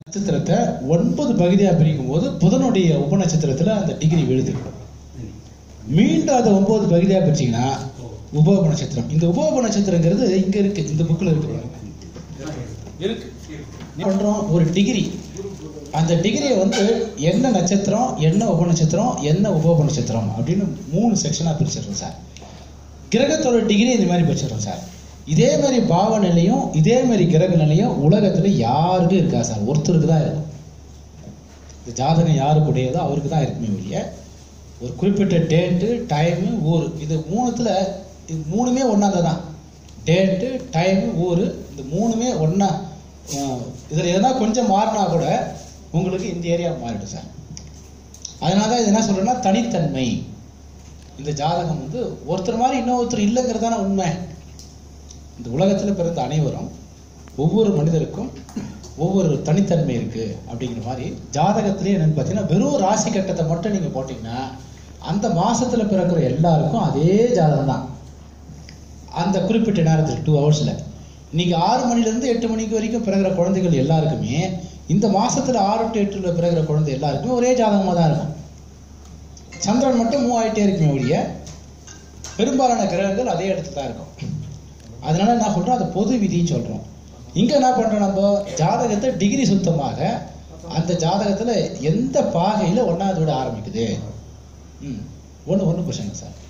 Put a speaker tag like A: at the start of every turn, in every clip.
A: நட்சத்திரத்தை ஒன்பது பகுதியாக பிரிக்கும் போது புதனுடைய உப நட்சத்திரத்துல அந்த டிகிரி விழுது மீண்டும் அதை ஒன்பது பகுதியாக பிரிச்சீங்கன்னா உப உப நட்சத்திரம் இந்த உப உப நட்சத்திரங்கிறது இங்க இருக்கு இந்த புக்கில் இருக்கு பாருங்க. இருக்கு என்ன பண்றோம் ஒரு டிகிரி அந்த டிகிரியை வந்து என்ன நட்சத்திரம் என்ன உப நட்சத்திரம் என்ன உப உப நட்சத்திரம் அப்படின்னு மூணு செக்ஷனாக பிரிச்சிடுறோம் சார் கிரகத்தோட டிகிரி இந்த மாதிரி பிரிச்சிடுறோம் சார் இதே மாதிரி பாவ நிலையும் இதே மாதிரி கிரக நிலையும் உலகத்துல யாருக்கும் இருக்கா சார் ஒருத்தருக்கு தான் இருக்கும் இந்த ஜாதகம் யாருக்குடையதோ அவருக்கு தான் இருக்குமே ஒழிய ஒரு குறிப்பிட்ட டேட்டு டைமு ஊர் இது மூணுத்துல இது மூணுமே ஒன்றாங்க தான் டேட்டு டைமு ஊர் இந்த மூணுமே ஒன்றா இதில் எதனா கொஞ்சம் மாறினா கூட உங்களுக்கு இந்த ஏரியா மாறிடும் சார் அதனால தான் இது என்ன சொல்றேன்னா தனித்தன்மை இந்த ஜாதகம் வந்து ஒருத்தர் மாதிரி இன்னொருத்தர் இல்லைங்கிறது தானே உண்மை இந்த உலகத்தில் பிறந்த அனைவரும் ஒவ்வொரு மனிதருக்கும் ஒவ்வொரு தனித்தன்மை இருக்கு அப்படிங்கிற மாதிரி ஜாதகத்திலே என்னன்னு பார்த்தீங்கன்னா வெறும் ராசி கட்டத்தை மட்டும் நீங்க போட்டீங்கன்னா அந்த மாசத்துல பிறக்கிற எல்லாருக்கும் அதே ஜாதகம் தான் அந்த குறிப்பிட்ட நேரத்தில் டூ ஹவர்ஸ்ல நீங்க ஆறு மணில இருந்து எட்டு மணிக்கு வரைக்கும் பிறகுற குழந்தைகள் எல்லாருக்குமே இந்த மாசத்துல ஆறு டு எட்டுல பிறகுற குழந்தை எல்லாருக்குமே ஒரே ஜாதகமா தான் இருக்கும் சந்திரன் மட்டும் மூவ் ஆயிட்டே இருக்குமே ஒழிய பெரும்பாலான கிரகங்கள் அதே இடத்துல தான் இருக்கும் அதனால என்ன சொல்றோம் அது பொது விதின்னு சொல்றோம் இங்க என்ன பண்றோம் நம்ம ஜாதகத்தை டிகிரி சுத்தமாக அந்த ஜாதகத்துல எந்த பாகையில ஒன்னாவது விட ஆரம்பிக்குது ம் ஒண்ணு ஒண்ணு கொஸ்டின் சார்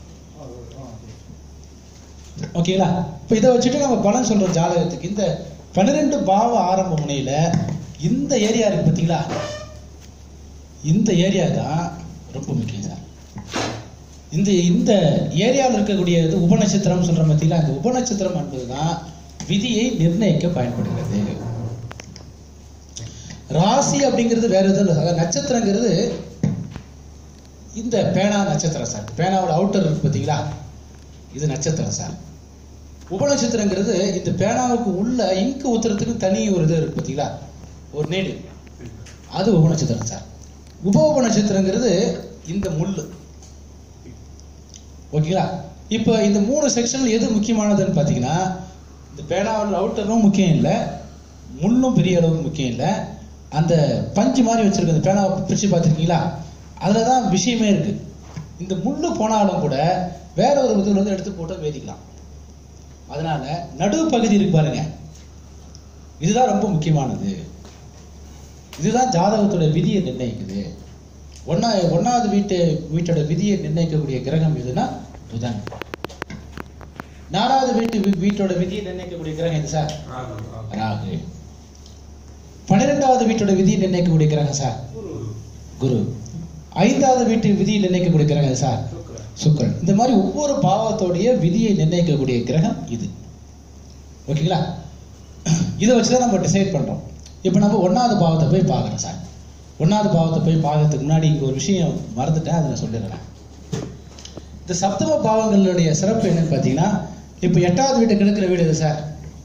A: ஓகேங்களா இப்போ இதை வச்சுட்டு நம்ம பலன் சொல்றோம் ஜாதகத்துக்கு இந்த பன்னிரெண்டு பாவ ஆரம்ப முனையில இந்த ஏரியா இருக்கு பார்த்தீங்களா இந்த ஏரியா தான் ரொம்ப முக்கியம் சார் இந்த இந்த ஏரியாவில் இருக்கக்கூடிய இது உபநட்சத்திரம் சொல்ற பார்த்தீங்களா இந்த உபநட்சத்திரம் என்பதுதான் விதியை நிர்ணயிக்க பயன்படுகிறது ராசி அப்படிங்கிறது வேற எதுவும் இல்லை சார் நட்சத்திரங்கிறது இந்த பேனா நட்சத்திரம் சார் பேனாவோட அவுட்டர் இருக்கு பார்த்தீங்களா இது நட்சத்திரம் சார் உபநட்சத்திரங்கிறது இந்த பேனாவுக்கு உள்ள இங்கு ஊத்துறதுக்கு தனி ஒரு இது இருக்கு பார்த்தீங்களா ஒரு நேடு அது உபநட்சத்திரம் சார் உப உபநட்சத்திரங்கிறது இந்த முள்ளு ஓகேங்களா இப்போ இந்த மூணு செக்ஷன்ல எது முக்கியமானதுன்னு பார்த்தீங்கன்னா இந்த பேனாவோட அவுட்டரும் முக்கியம் இல்லை முள்ளும் பெரிய அளவுக்கு முக்கியம் இல்லை அந்த பஞ்சு மாதிரி வச்சிருக்க அந்த பேனாவை பிரிச்சு பார்த்துருக்கீங்களா அதில் தான் விஷயமே இருக்கு இந்த முள்ளு போனாலும் கூட வேற ஒரு விதத்துல வந்து எடுத்து போட்டு வேதிக்கலாம் அதனால நடுவு பகுதி இருக்கு பாருங்க இதுதான் ரொம்ப முக்கியமானது இதுதான் ஜாதகத்தோட விதியை நிர்ணயிக்குது ஒன்னா ஒன்னாவது வீட்டு வீட்டோட விதியை நிர்ணயிக்கக்கூடிய கிரகம் எதுனா புதன் நாலாவது வீட்டு வீ- வீட்டோட விதியை நிர்ணயிக்கக்கூடிய கிரகம் எது சார் ராகு பன்னிரெண்டாவது வீட்டோட விதியை நிர்ணயிக்கக்கூடிய கிரகம் சார் குரு ஐந்தாவது வீட்டு விதியை நிர்ணயிக்கக்கூடிய கிரகம் எது சார் சுக்கிரன் இந்த மாதிரி ஒவ்வொரு பாவத்தோடைய விதியை நிர்ணயிக்கக்கூடிய கிரகம் இது ஓகேங்களா இதை வச்சு தான் நம்ம டிசைட் பண்றோம் இப்போ நம்ம ஒன்னாவது பாவத்தை போய் பார்க்குறோம் சார் ஒன்னாவது பாவத்தை போய் பார்க்கறதுக்கு முன்னாடி இங்க ஒரு விஷயம் மறந்துட்டேன் அதை நான் சொல்லிடுறேன் இந்த சப்தம பாவங்களுடைய சிறப்பு என்னன்னு பார்த்தீங்கன்னா இப்போ எட்டாவது வீட்டை கெடுக்கிற வீடு எது சார்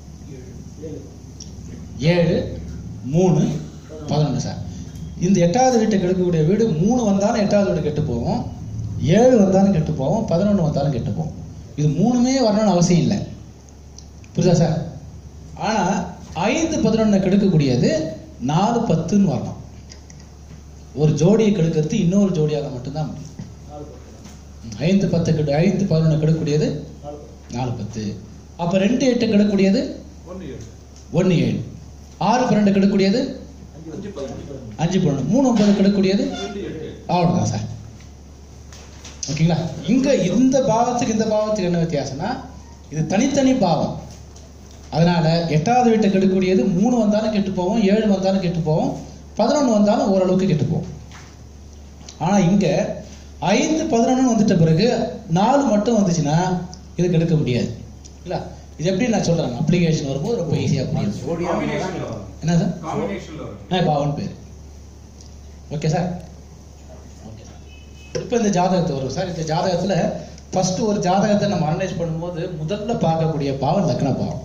A: ஏழு மூணு பதினொன்று சார் இந்த எட்டாவது வீட்டை கெடுக்கக்கூடிய வீடு மூணு வந்தாலும் எட்டாவது வீடு கெட்டு போகும் ஏழு வந்தாலும் கெட்டு போகும் பதினொன்று வந்தாலும் கெட்டு போகும் இது மூணுமே வரணும்னு அவசியம் இல்லை புரியுதா சார் ஆனா ஐந்து பதினொன்னை கெடுக்கக்கூடியது நாலு பத்துன்னு வரணும் ஒரு ஜோடியை கெடுக்கிறது இன்னொரு ஜோடியால மட்டும்தான் முடியும் ஐந்து பத்து கெடு ஐந்து பதினொன்று கெடுக்கக்கூடியது நாலு பத்து அப்ப ரெண்டு எட்டு கெடுக்கக்கூடியது ஒன்று ஏழு ஆறு பன்னெண்டு கெடுக்கக்கூடியது அஞ்சு பன்னெண்டு மூணு ஒன்பது கெடுக்கக்கூடியது அவ்வளவுதான் சார் ஓகேங்களா இங்க இந்த பாவத்துக்கு இந்த பாவத்துக்கு என்ன வித்தியாசம்னா இது தனித்தனி பாவம் அதனால எட்டாவது வீட்டை கெடுக்கக்கூடியது மூணு வந்தாலும் கெட்டு போகும் ஏழு வந்தாலும் கெட்டு போகும் பதினொன்று வந்தாலும் ஓரளவுக்கு கெட்டு போகும் ஆனா இங்க ஐந்து பதினொன்று வந்துட்ட பிறகு நாலு மட்டும் வந்துச்சுன்னா இது கெடுக்க முடியாது இல்ல இது எப்படி நான் சொல்றேன் அப்ளிகேஷன் வரும்போது ரொம்ப ஈஸியா புரியும் என்ன சார் ஆ பாவன் பேர் ஓகே சார் ஓகே சார் இப்போ இந்த ஜாதகத்தை வரும் சார் இந்த ஜாதகத்துல ஃபர்ஸ்ட் ஒரு ஜாதகத்தை நம்ம அனலைஸ் பண்ணும்போது முதல்ல பார்க்கக்கூடிய பாவம் லக்ன பாவம்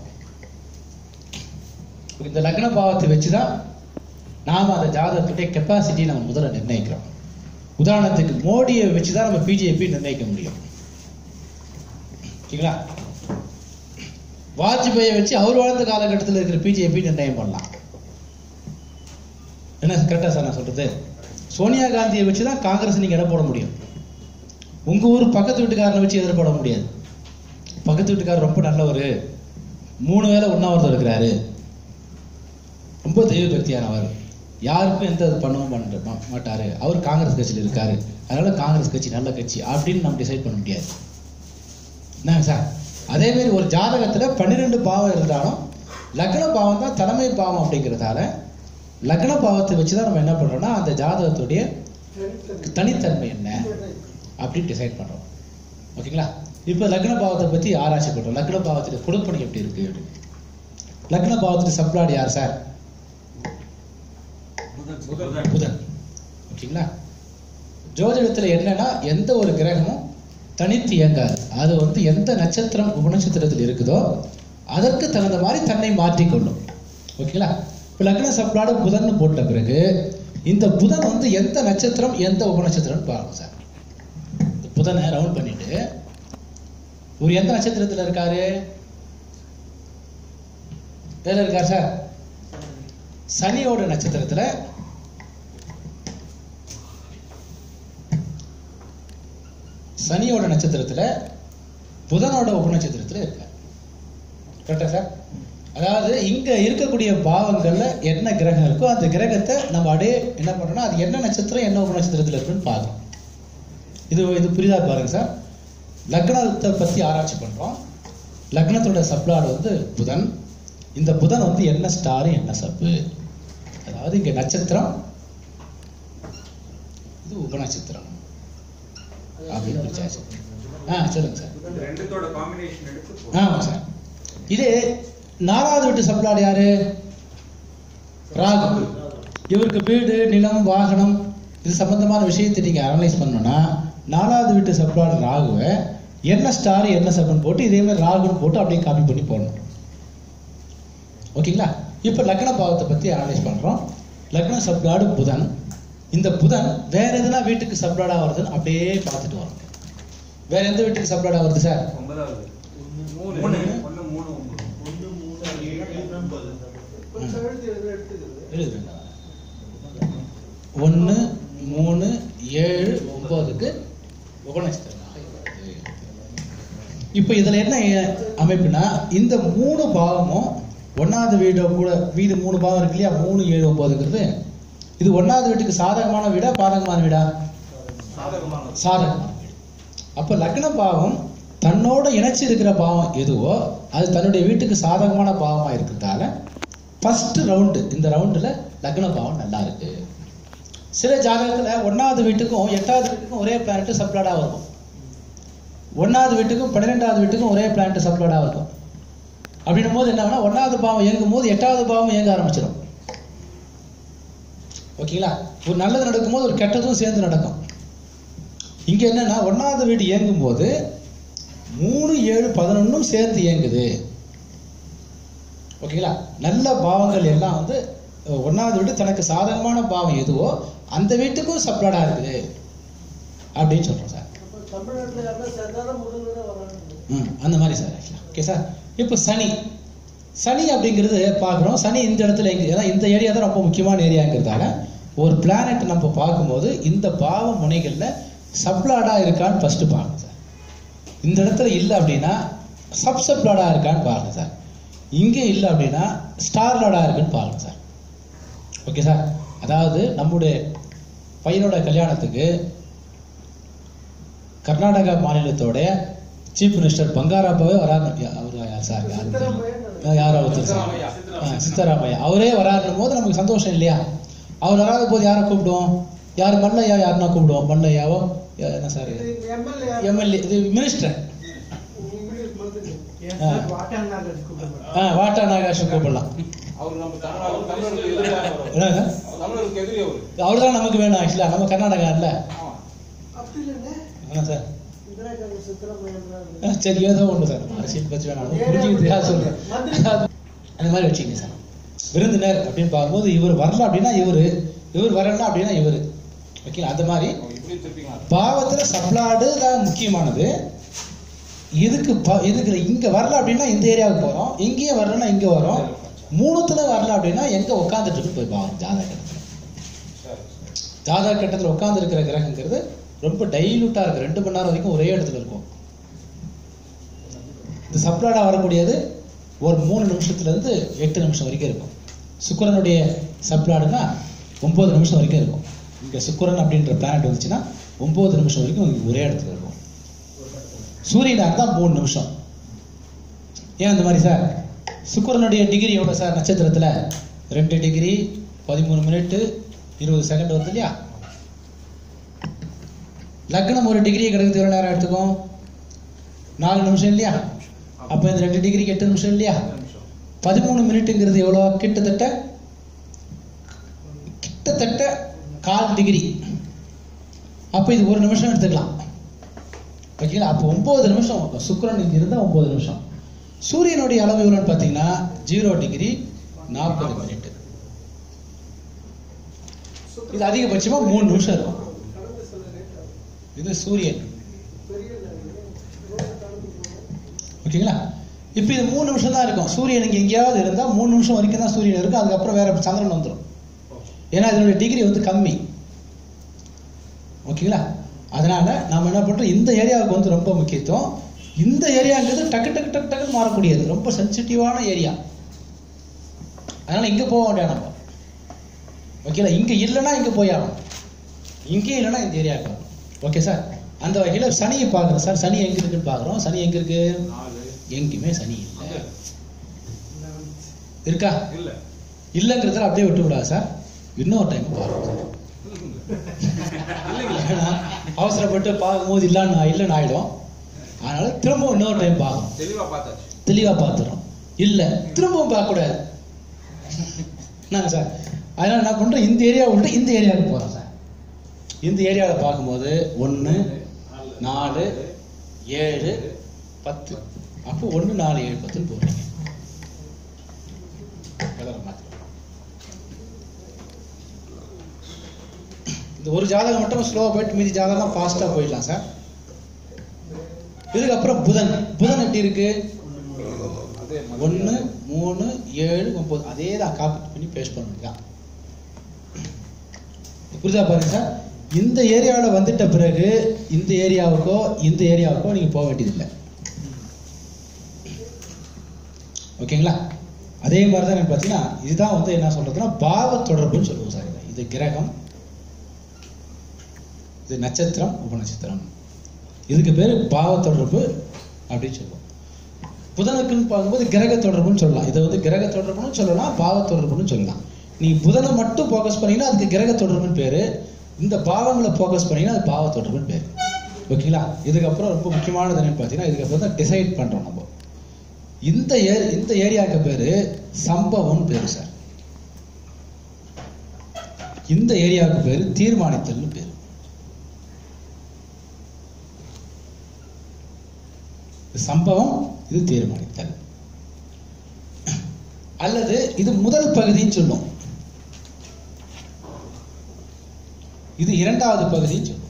A: இந்த லக்ன பாவத்தை வச்சு தான் நாம அந்த ஜாதகத்துடைய கெப்பாசிட்டி நம்ம முதல்ல நிர்ணயிக்கிறோம் உதாரணத்துக்கு மோடியை வச்சு தான் நம்ம பிஜேபி நிர்ணயிக்க முடியும் ஓகேங்களா வாஜ்பாயை வச்சு அவர் வாழ்ந்த காலகட்டத்தில் இருக்கிற பிஜேபி நிர்ணயம் பண்ணலாம் என்ன கரெக்டா சார் நான் சொல்றது சோனியா காந்தியை வச்சு தான் காங்கிரஸ் நீங்க எடை போட முடியும் உங்க ஊர் பக்கத்து வீட்டுக்காரனை வச்சு எதிர போட முடியாது பக்கத்து வீட்டுக்காரர் ரொம்ப நல்லவர் மூணு வேளை உண்ணாவிரதம் இருக்கிறாரு ரொம்ப தெய்வ பக்தியானவர் யாருக்கும் எந்த இது பண்ணவும் பண்ண மா- மாட்டாரு அவர் காங்கிரஸ் கட்சியில் இருக்காரு அதனால காங்கிரஸ் கட்சி நல்ல கட்சி அப்படின்னு நம்ம டிசைட் பண்ண முடியாது என்னங்க சார் அதே மாதிரி ஒரு ஜாதகத்துல பன்னிரெண்டு பாவம் இருந்தாலும் லக்ன பாவம் தான் தலைமை பாவம் அப்படிங்கிறதால லக்ன பாவத்தை வச்சு தான் நம்ம என்ன பண்றோம்னா அந்த ஜாதகத்துடைய தனித்தன்மை என்ன அப்படின்னு டிசைட் பண்றோம் ஓகேங்களா இப்போ லக்ன பாவத்தை பத்தி ஆராய்ச்சி பண்றோம் லக்ன பாவத்துடைய கொடுப்பணி எப்படி இருக்கு அப்படின்னு லக்ன பாவத்துடைய சப்ளாட் யார் சார் புதன் ஓகேங்களா ஜோதிடத்துல என்னன்னா எந்த ஒரு கிரகமும் தனித்து இயங்காது அது வந்து எந்த நட்சத்திரம் உபநட்சத்திரத்தில் இருக்குதோ அதற்கு தகுந்த மாதிரி தன்னை மாற்றிக்கொள்ளும் ஓகேங்களா இப்போ லக்ன சப்ளாடு புதன் போட்ட பிறகு இந்த புதன் வந்து எந்த நட்சத்திரம் எந்த உபநட்சத்திரம் பாருங்க சார் இந்த புதனை ரவுண்ட் பண்ணிட்டு ஒரு எந்த நட்சத்திரத்துல இருக்காரு எதுல இருக்கார் சார் சனியோட நட்சத்திரத்துல சனியோட நட்சத்திரத்துல புதனோட உபநட்சத்திரத்துல இருக்கார் கரெக்டா சார் அதாவது இங்க இருக்கக்கூடிய பாவங்கள்ல என்ன கிரகம் இருக்கோ அந்த கிரகத்தை நம்ம அப்படியே என்ன பண்றோம்னா அது என்ன நட்சத்திரம் என்ன உபநட்சத்திரத்துல இருக்குன்னு பார்க்கறோம் இது இது புரியுதா பாருங்க சார் லக்னத்தை பத்தி ஆராய்ச்சி பண்றோம் லக்னத்தோட சப்ளாடு வந்து புதன் இந்த புதன் வந்து என்ன ஸ்டார் என்ன சப்பு அதாவது இங்க நட்சத்திரம் இது உபநட்சத்திரம் அப்படின்னு பிரிச்சாச்சு ஆ சொல்லுங்க சார்
B: ரெண்டுத்தோட காம்பினேஷன் எடுத்து
A: ஆமா சார் இதே நாலாவது வீட்டு சப்ளாடு யாரு ராகு இவருக்கு வீடு நிலம் வாகனம் இது சம்பந்தமான விஷயத்தை நீங்க அனலைஸ் பண்ணணும்னா நாலாவது வீட்டு சப்ளாடு ராகுவை என்ன ஸ்டார் என்ன சப்னு போட்டு இதே மாதிரி ராகுன்னு போட்டு அப்படியே காப்பி பண்ணி போடணும் ஓகேங்களா இப்போ லக்ன பாவத்தை பத்தி அனலைஸ் பண்றோம் லக்ன சப்ளாடு புதன் இந்த புதன் வேற எதுனா வீட்டுக்கு சப்ளாடா வருதுன்னு அப்படியே பார்த்துட்டு வரோம் வேற எந்த வீட்டுக்கு சப்ளாடா வருது சார்
B: ஒன்பதாவது
C: மூணு.
B: மூணு ஒண்ணு மூணு ஒன்பது
C: ஒண்ணு மூணு ஏழு ஒன்பது
A: எழுதுங்க ஒன்று மூணு ஏழு ஒன்பதுக்கு உபநட்சத்திரம் இப்போ இதுல என்ன அமைப்புனா இந்த மூணு பாவமும் ஒன்னாவது வீடு கூட வீடு மூணு பாவம் இருக்கு இல்லையா மூணு ஏழு ஒன்பதுங்கிறது இது ஒன்னாவது வீட்டுக்கு சாதகமான வீடா பாதகமான வீடா
C: சாதகமான
A: சாதகமான வீடு அப்ப லக்ன பாவம் தன்னோட இணைச்சு இருக்கிற பாவம் எதுவோ அது தன்னுடைய வீட்டுக்கு சாதகமான பாவமா இருக்கிறதால ஃபர்ஸ்ட் ரவுண்டு இந்த ரவுண்டுல லக்ன பாவம் நல்லா இருக்கு சில ஜாதகத்துல ஒன்னாவது வீட்டுக்கும் எட்டாவது வீட்டுக்கும் ஒரே பிளானட் சப்ளாடா இருக்கும் ஒன்னாவது வீட்டுக்கும் பன்னிரெண்டாவது வீட்டுக்கும் ஒரே பிளானட் சப்ளாடா இருக்கும் அப்படின்னும் போது என்ன ஆகும்னா ஒன்னாவது பாவம் இயங்கும் போது எட்டாவது பாவம் இயங்க ஆரம்பிச்சிடும் ஓகேங்களா ஒரு நல்லது நடக்கும்போது ஒரு கெட்டதும் சேர்ந்து நடக்கும் இங்க என்னன்னா ஒன்னாவது வீடு இயங்கும் போது மூணு ஏழு பதினொன்னும் சேர்ந்து இயங்குது ஓகேங்களா நல்ல பாவங்கள் எல்லாம் வந்து அஹ், ஒன்னாவது வீடு தனக்கு சாதகமான பாவம் எதுவோ அந்த வீட்டுக்கும் சப்ளாடா இருக்குது அப்படின்னு சொல்றோம் சார்
D: தமிழ்நாட்டுல யாருன்னா சேர்ந்தாலும் முதல்வரே வராங்க
A: ம் அந்த மாதிரி சார் ஆக்சுவலாக ஓகே சார் இப்போ சனி சனி அப்படிங்கிறது பார்க்குறோம் சனி இந்த இடத்துல எங்க ஏன்னா இந்த ஏரியா தான் ரொம்ப முக்கியமான ஏரியாங்கிறதால ஒரு பிளானட் நம்ம பார்க்கும்போது இந்த பாவ முனைகளில் சப்ளாடா இருக்கான்னு ஃபர்ஸ்ட் பாருங்க சார் இந்த இடத்துல இல்லை அப்படின்னா சப் சப்ளாடா இருக்கான்னு பாருங்க சார் இங்கே இல்லை அப்படின்னா ஸ்டார் லாடா இருக்குன்னு பாருங்க சார் ஓகே சார் அதாவது நம்முடைய பையனோட கல்யாணத்துக்கு கர்நாடகா மாநிலத்தோட சீஃப் மினிஸ்டர் பங்காராப்பாவே வராரு அவர் யார் சார் யாரு தெரியல. யாரோ ஒருத்தர் சார் ஆ, சித்தராமையா அவரே வராருன்னும் போது நமக்கு சந்தோஷம் இல்லையா அவர் வராத போது யாரை கூப்பிடுவோம் யார் மல்லையா யாருன்னா கூப்பிடுவோம் மல்லையாவோ யா- என்ன சார்
D: எம்எல்ஏ
A: எம்எல்ஏ இது மினிஸ்டர்
D: இங்கிலீஷ் மருந்து
A: ஆ.
D: வாட்டான் நாகர் கூப்பிடுவாங்க
A: ஆ வாட்டா நாகாஷம் கூப்பிடலாம்
C: அவர் நம்ம தமிழ்நாடு தமிழருக்கு எதிராக
A: என்னங்க
C: தமிழருக்கு எதிரி அவரு
A: அவர் தான் நமக்கு வேணும் ஆக்சுவலா நம்ம கர்நாடகா இல்ல
C: ஆமா
D: அப்படி இல்லைங்க
A: ஆ சார்
D: இந்திரா காந்தி சித்தராமையா
A: ஆ, சரி ஏதோ ஒன்று சார் அரசியல் பற்றி வேணாம் புரிஞ்சுக்கிறதுக்காக சொல்றேன் அந்த மாதிரி வச்சுக்கங்க சார் விருந்தினர் அப்படின்னு பார்க்கும்போது இவர் வரல அப்படின்னா இவரு இவர் வரல அப்படின்னா இவரு ஓகே அந்த மாதிரி
C: அவங்க இப்படி திருப்பிக்கலாம்
A: பாவத்துல சப்ளாடு தான் முக்கியமானது இதுக்கு ப- இதுக்கு இங்க வரல அப்படின்னா இந்த ஏரியாவுக்கு போறோம் இங்கேயே வரலன்னா இங்க வரோம் மூணுத்துல வரல அப்படின்னா எங்க உட்காந்துட்டு இருக்கு போய் பாவம் ஜாதகத்துல ஜாதக கட்டத்தில் உட்கார்ந்து இருக்கிற கிரகங்கிறது ரொம்ப டைலூட்டா இருக்கு ரெண்டு மணி நேரம் வரைக்கும் ஒரே இடத்துல இருக்கும் இந்த சப்ளாடா வரக்கூடியது ஒரு மூணு நிமிஷத்துல இருந்து எட்டு நிமிஷம் வரைக்கும் இருக்கும் சுக்கிரனுடைய சப்ளாடுனா ஒன்பது நிமிஷம் வரைக்கும் இருக்கும் இங்க சுக்கிரன் அப்படின்ற பிளானட் வந்துச்சுன்னா ஒன்பது நிமிஷம் வரைக்கும் இங்க ஒரே இடத்துல இருக்கும் சூரியனா இருந்தா மூணு நிமிஷம் ஏன் அந்த மாதிரி சார் சுக்கிரனுடைய டிகிரி எவ்வளவு சார் நட்சத்திரத்துல ரெண்டு டிகிரி பதிமூணு மினிட் இருபது செகண்ட் வருது இல்லையா லக்னம் ஒரு டிகிரி கிடக்குது எவ்வளவு நேரம் எடுத்துக்கும் நாலு நிமிஷம் இல்லையா அப்ப இந்த ரெண்டு டிகிரிக்கு எட்டு நிமிஷம் இல்லையா பதிமூணு மினிட்டுங்கிறது எவ்வளோ கிட்டத்தட்ட கிட்டத்தட்ட கால் டிகிரி அப்ப இது ஒரு நிமிஷம் எடுத்துக்கலாம் ஓகேங்களா அப்போ ஒன்பது நிமிஷம் சுக்கிரன் இங்க இருந்தா ஒன்பது நிமிஷம் சூரியனுடைய அளவு எவ்வளோன்னு பார்த்தீங்கன்னா ஜீரோ டிகிரி நாற்பது மினிட் இது அதிகபட்சமா மூணு நிமிஷம் இருக்கும்
D: கடந்து சொல்ல லேட்டா
A: இது சூரியன்
D: பெரிய
A: ஓகேங்களா இப்போ இது மூணு நிமிஷம் தான் இருக்கும் சூரியன் இங்க எங்கேயாவது இருந்தா மூணு நிமிஷம் வரைக்கும் தான் சூரியன் இருக்கும் அதுக்கப்புறம் வேற சந்திரன் வந்துடும் ஏன்னா இதனுடைய டிகிரி வந்து கம்மி ஓகேங்களா அதனால நாம என்ன பண்றோம் இந்த ஏரியாவுக்கு வந்து ரொம்ப முக்கியத்துவம் இந்த ஏரியாங்கிறது டக்கு டக்கு டக்கு டக்குன்னு மாறக்கூடியது ரொம்ப சென்சிட்டிவான ஏரியா அதனால இங்க போக வேண்டாம் நம்ம ஓகேங்களா இங்க இல்லைன்னா இங்க போய் ஆகணும் இங்கே இல்லைன்னா இந்த ஏரியாவுக்கு வரணும் ஓகே சார் அந்த வகையில சனியை பார்க்குறோம் சார் சனி எங்க இருக்குன்னு பார்க்குறோம் சனி எங்க இருக்கு
C: நாலு
A: எங்கேயுமே சனி இல்லை
C: அங்க.
A: இருக்கா
C: இல்ல
A: இல்லைங்கிறதுல அப்படியே விட்டு விடாது சார் இன்னொரு டைம் பாருங்க ஏன்னா அவசரப்பட்டு பார்க்கும்போது இல்லைன்னு இல்லைன்னு ஆயிடும் அதனால திரும்பவும் இன்னொரு டைம் பார்க்கணும்
C: தெளிவா பார்த்தாச்சு
A: தெளிவா பார்த்துறோம் இல்ல திரும்பவும் பார்க்கக்கூடாது என்னங்க சார் அதனால என்ன பண்றோம் இந்த ஏரியாவை விட்டு இந்த ஏரியாவுக்கு போறோம் சார் இந்த ஏரியாவில் பார்க்கும்போது ஒன்று நாலு ஏழு பத்து அப்போ ஒன்று நாலு ஏழு பத்துன்னு போடுறீங்க கலரை மாத்திரம். இந்த ஒரு ஜாதகம் மட்டும் ஸ்லோவாக போயிட்டு மீதி ஜாதகம் ஃபாஸ்ட்டாக போயிடலாம் சார் இதுக்கப்புறம் புதன் புதன் எப்படி இருக்கு
C: அதே மாதிரி.
A: ஒன்று மூணு ஏழு ஒன்பது அதே தான் காப்பி பண்ணி பேஸ்ட் பண்ண முடியும் புரியுதா பாருங்க சார் இந்த ஏரியாவில் வந்துட்ட பிறகு இந்த ஏரியாவுக்கோ இந்த ஏரியாவுக்கோ நீங்க போக வேண்டியதில்லை ஓகேங்களா அதே மாதிரி தான் எனக்கு பார்த்தீங்கன்னா இதுதான் வந்து என்ன சொல்றதுன்னா பாவ தொடர்புன்னு சொல்லுவோம் சார் இதை. இது கிரகம் இது நட்சத்திரம் உபநட்சத்திரம் இதுக்கு பேர் பாவ தொடர்பு அப்படின்னு சொல்லுவோம் புதனுக்குன்னு பார்க்கும்போது கிரக தொடர்புன்னு சொல்லலாம் இதை வந்து கிரக தொடர்புன்னு சொல்லலாம் பாவ தொடர்புன்னு சொல்லலாம் நீ புதனை மட்டும் ஃபோக்கஸ் பண்ணீங்கன்னா அதுக்கு கிரக தொடர்புன்னு பேரு இந்த பாவங்களை ஃபோக்கஸ் பண்ணீங்கன்னா அது பாவ தொடர்புன்னு பேரு ஓகேங்களா இதுக்கப்புறம் ரொம்ப முக்கியமானது என்னன்னு பார்த்தீங்கன்னா இதுக்கப்புறம் தான் டிசைட் பண்றோம் நம்ம இந்த ஏ இந்த ஏரியாவுக்கு பேரு சம்பவம்னு பேரு சார் இந்த ஏரியாவுக்கு பேரு தீர்மானித்தல்னு பேரு இது சம்பவம் இது தீர்மானித்தல் அல்லது இது முதல் பகுதின்னு சொல்லும் இது இரண்டாவது பகுதின்னு சொல்லும்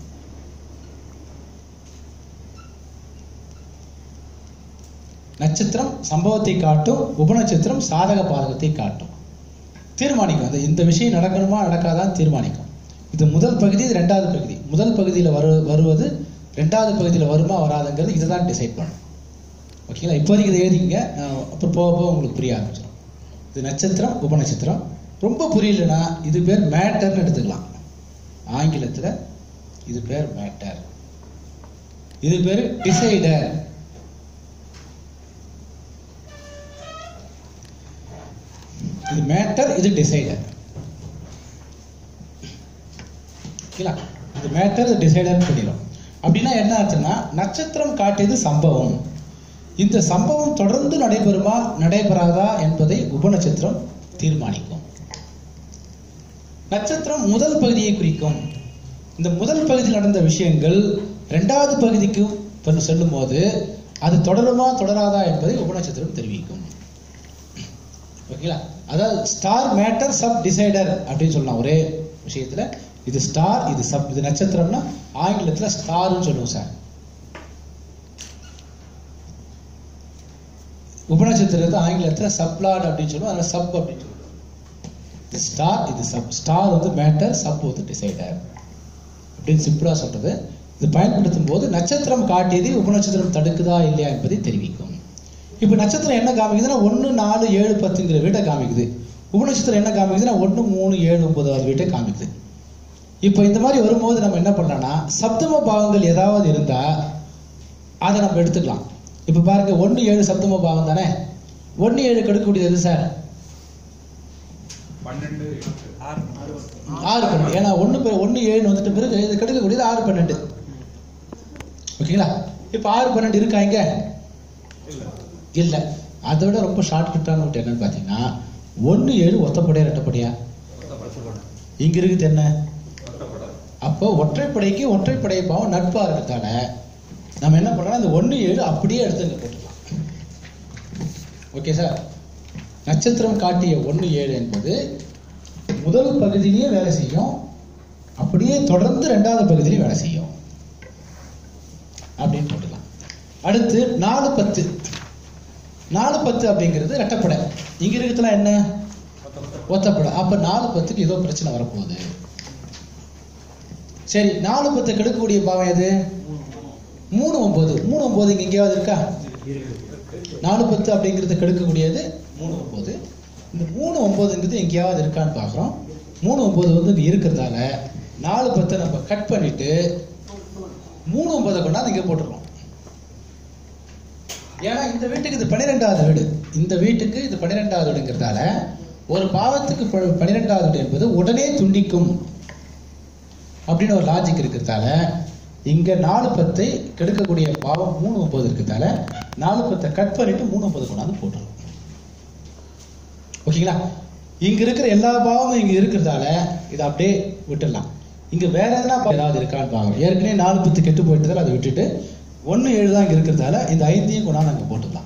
A: நட்சத்திரம் சம்பவத்தை காட்டும் உபநட்சத்திரம் சாதக பாதகத்தை காட்டும் தீர்மானிக்கும் அது இந்த விஷயம் நடக்கணுமா நடக்காதான்னு தீர்மானிக்கும் இது முதல் பகுதி இது ரெண்டாவது பகுதி முதல் பகுதியில் வரு வருவது ரெண்டாவது பகுதியில் வருமா வராதுங்கிறது இதுதான் டிசைட் பண்ணும் ஓகேங்களா இப்போதைக்கு இதை எழுதிங்க நான் அப்புறம் போக போக உங்களுக்கு புரிய ஆரம்பிச்சிடும் இது நட்சத்திரம் உபநட்சத்திரம் ரொம்ப புரியலனா இது பேர் மேட்டர்னு எடுத்துக்கலாம் ஆங்கிலத்துல இது பேர் மேட்டர் இது பேர் டிசைடர் இது மேட்டர் இது டிசைடர் ஓகேங்களா இது மேட்டர் இது டிசைடர் பண்ணிடும் அப்படின்னா என்ன ஆச்சுன்னா நட்சத்திரம் காட்டியது சம்பவம் இந்த சம்பவம் தொடர்ந்து நடைபெறுமா நடைபெறாதா என்பதை உபநட்சத்திரம் தீர்மானிக்கும் நட்சத்திரம் முதல் பகுதியை குறிக்கும் இந்த முதல் பகுதியில் நடந்த விஷயங்கள் இரண்டாவது பகுதிக்கு வந்து செல்லும் போது அது தொடருமா தொடராதா என்பதை உபநட்சத்திரம் தெரிவிக்கும் ஓகேங்களா அதாவது ஸ்டார் மேட்டர் சப் டிசைடர் அப்படின்னு சொல்லலாம் ஒரே விஷயத்துல இது ஸ்டார் இது சப் இது நட்சத்திரம்னா ஆங்கிலத்துல ஸ்டார்னு சொல்லுவோம் சார் உபநட்சத்திரத்தை ஆங்கிலத்துல சப்லாட் அப்படின்னு சொல்லுவோம் அதில் சப் அப்படின்னு சொல்லுவோம் இது ஸ்டார் இது சப் ஸ்டார் வந்து மேட்டர் சப் வந்து டிசைடர் அப்படின்னு சிம்பிளா சொல்றது இது பயன்படுத்தும் போது நட்சத்திரம் காட்டியதை உபநட்சத்திரம் தடுக்குதா இல்லையா என்பதை தெரிவிக்கும் இப்போ நட்சத்திரம் என்ன காமிக்குதுன்னா ஒன்று நாலு ஏழு பத்துங்கிற வீட்டை காமிக்குது உபநட்சத்திரம் என்ன காமிக்குதுன்னா ஒன்று மூணு ஏழு ஒன்பதாவது வீட்டை காமிக்குது இப்போ இந்த மாதிரி வரும்போது நம்ம என்ன பண்ணலாம்னா சப்தம பாவங்கள் ஏதாவது இருந்தா அதை நம்ம எடுத்துக்கலாம் இப்போ பாருங்க ஒன்று ஏழு சப்தம பாவம் தானே ஒன்று ஏழு கெடுக்கக்கூடியது எது சார்
B: பன்னெண்டு ஆறு
A: ஆறு பன்னெண்டு ஏன்னா ஒன்று ஒன்று ஏழு வந்துட்ட பிறகு இது கெடுக்கக்கூடியது ஆறு பன்னெண்டு ஓகேங்களா இப்போ ஆறு பன்னெண்டு இருக்கா இங்க இல்ல அதை விட ரொம்ப ஷார்ட்கட்டான விட்டு என்னன்னு பார்த்தீங்கன்னா ஒன்று ஏழு ஒத்தப்படையா ரெட்டப்படையா இங்க இருக்குது என்ன அப்போ ஒற்றைப்படைக்கு ஒற்றைப்படை பாவம் நட்பா இருக்கிறதால நம்ம என்ன பண்றோம் இந்த ஒன்று ஏழு அப்படியே எடுத்து இங்க போட்டுக்கலாம் ஓகே சார் நட்சத்திரம் காட்டிய ஒன்று ஏழு என்பது முதல் பகுதியிலேயே வேலை செய்யும் அப்படியே தொடர்ந்து ரெண்டாவது பகுதியிலையும் வேலை செய்யும் அப்படின்னு போட்டுக்கலாம் அடுத்து நாலு பத்து நாலு பத்து அப்படிங்கிறது ரெட்டப்படை இங்க இருக்கிறதுலாம் என்ன ஒத்தப்படை அப்ப நாலு பத்துக்கு ஏதோ பிரச்சனை வரப்போகுது சரி நாலு பத்து கெடுக்கக்கூடிய பாவம் எது மூணு ஒன்பது மூணு ஒன்பது இங்க எங்கேயாவது இருக்கா நாலு பத்து அப்படிங்கிறது கெடுக்கக்கூடியது மூணு ஒன்பது இந்த மூணு ஒன்பதுங்கிறது எங்கேயாவது இருக்கான்னு பார்க்குறோம் மூணு ஒன்பது வந்து இங்க இருக்கிறதால நாலு பத்தை நம்ம கட் பண்ணிட்டு மூணு ஒன்பதை கொண்டாந்து இங்கே போட்டுருவோம் ஏன்னா இந்த வீட்டுக்கு இது பன்னிரெண்டாவது வீடு இந்த வீட்டுக்கு இது பன்னிரெண்டாவது வீடுங்கிறதால ஒரு பாவத்துக்கு ப- பன்னிரெண்டாவது வீடு என்பது உடனே துண்டிக்கும் அப்படின்னு ஒரு லாஜிக் இருக்கிறதால இங்க நாலு பத்தை கெடுக்கக்கூடிய பாவம் மூணு ஒன்பது இருக்கிறதால நாலு பத்தை கட் பண்ணிட்டு மூணு ஒன்பது கொண்டாந்து போட்டுருவோம் ஓகேங்களா இங்க இருக்கிற எல்லா பாவமும் இங்க இருக்கிறதால இதை அப்படியே விட்டுடலாம் இங்க வேற எதனா பாவம் ஏதாவது இருக்கான்னு பாருங்க ஏற்கனவே நாலு பத்து கெட்டு போயிட்டதால அதை விட்டுட்டு ஒண்ணு ஏழு தான் இங்க இருக்கிறதால இந்த ஐந்தையும் கொண்டாந்து அங்க போட்டுடலாம்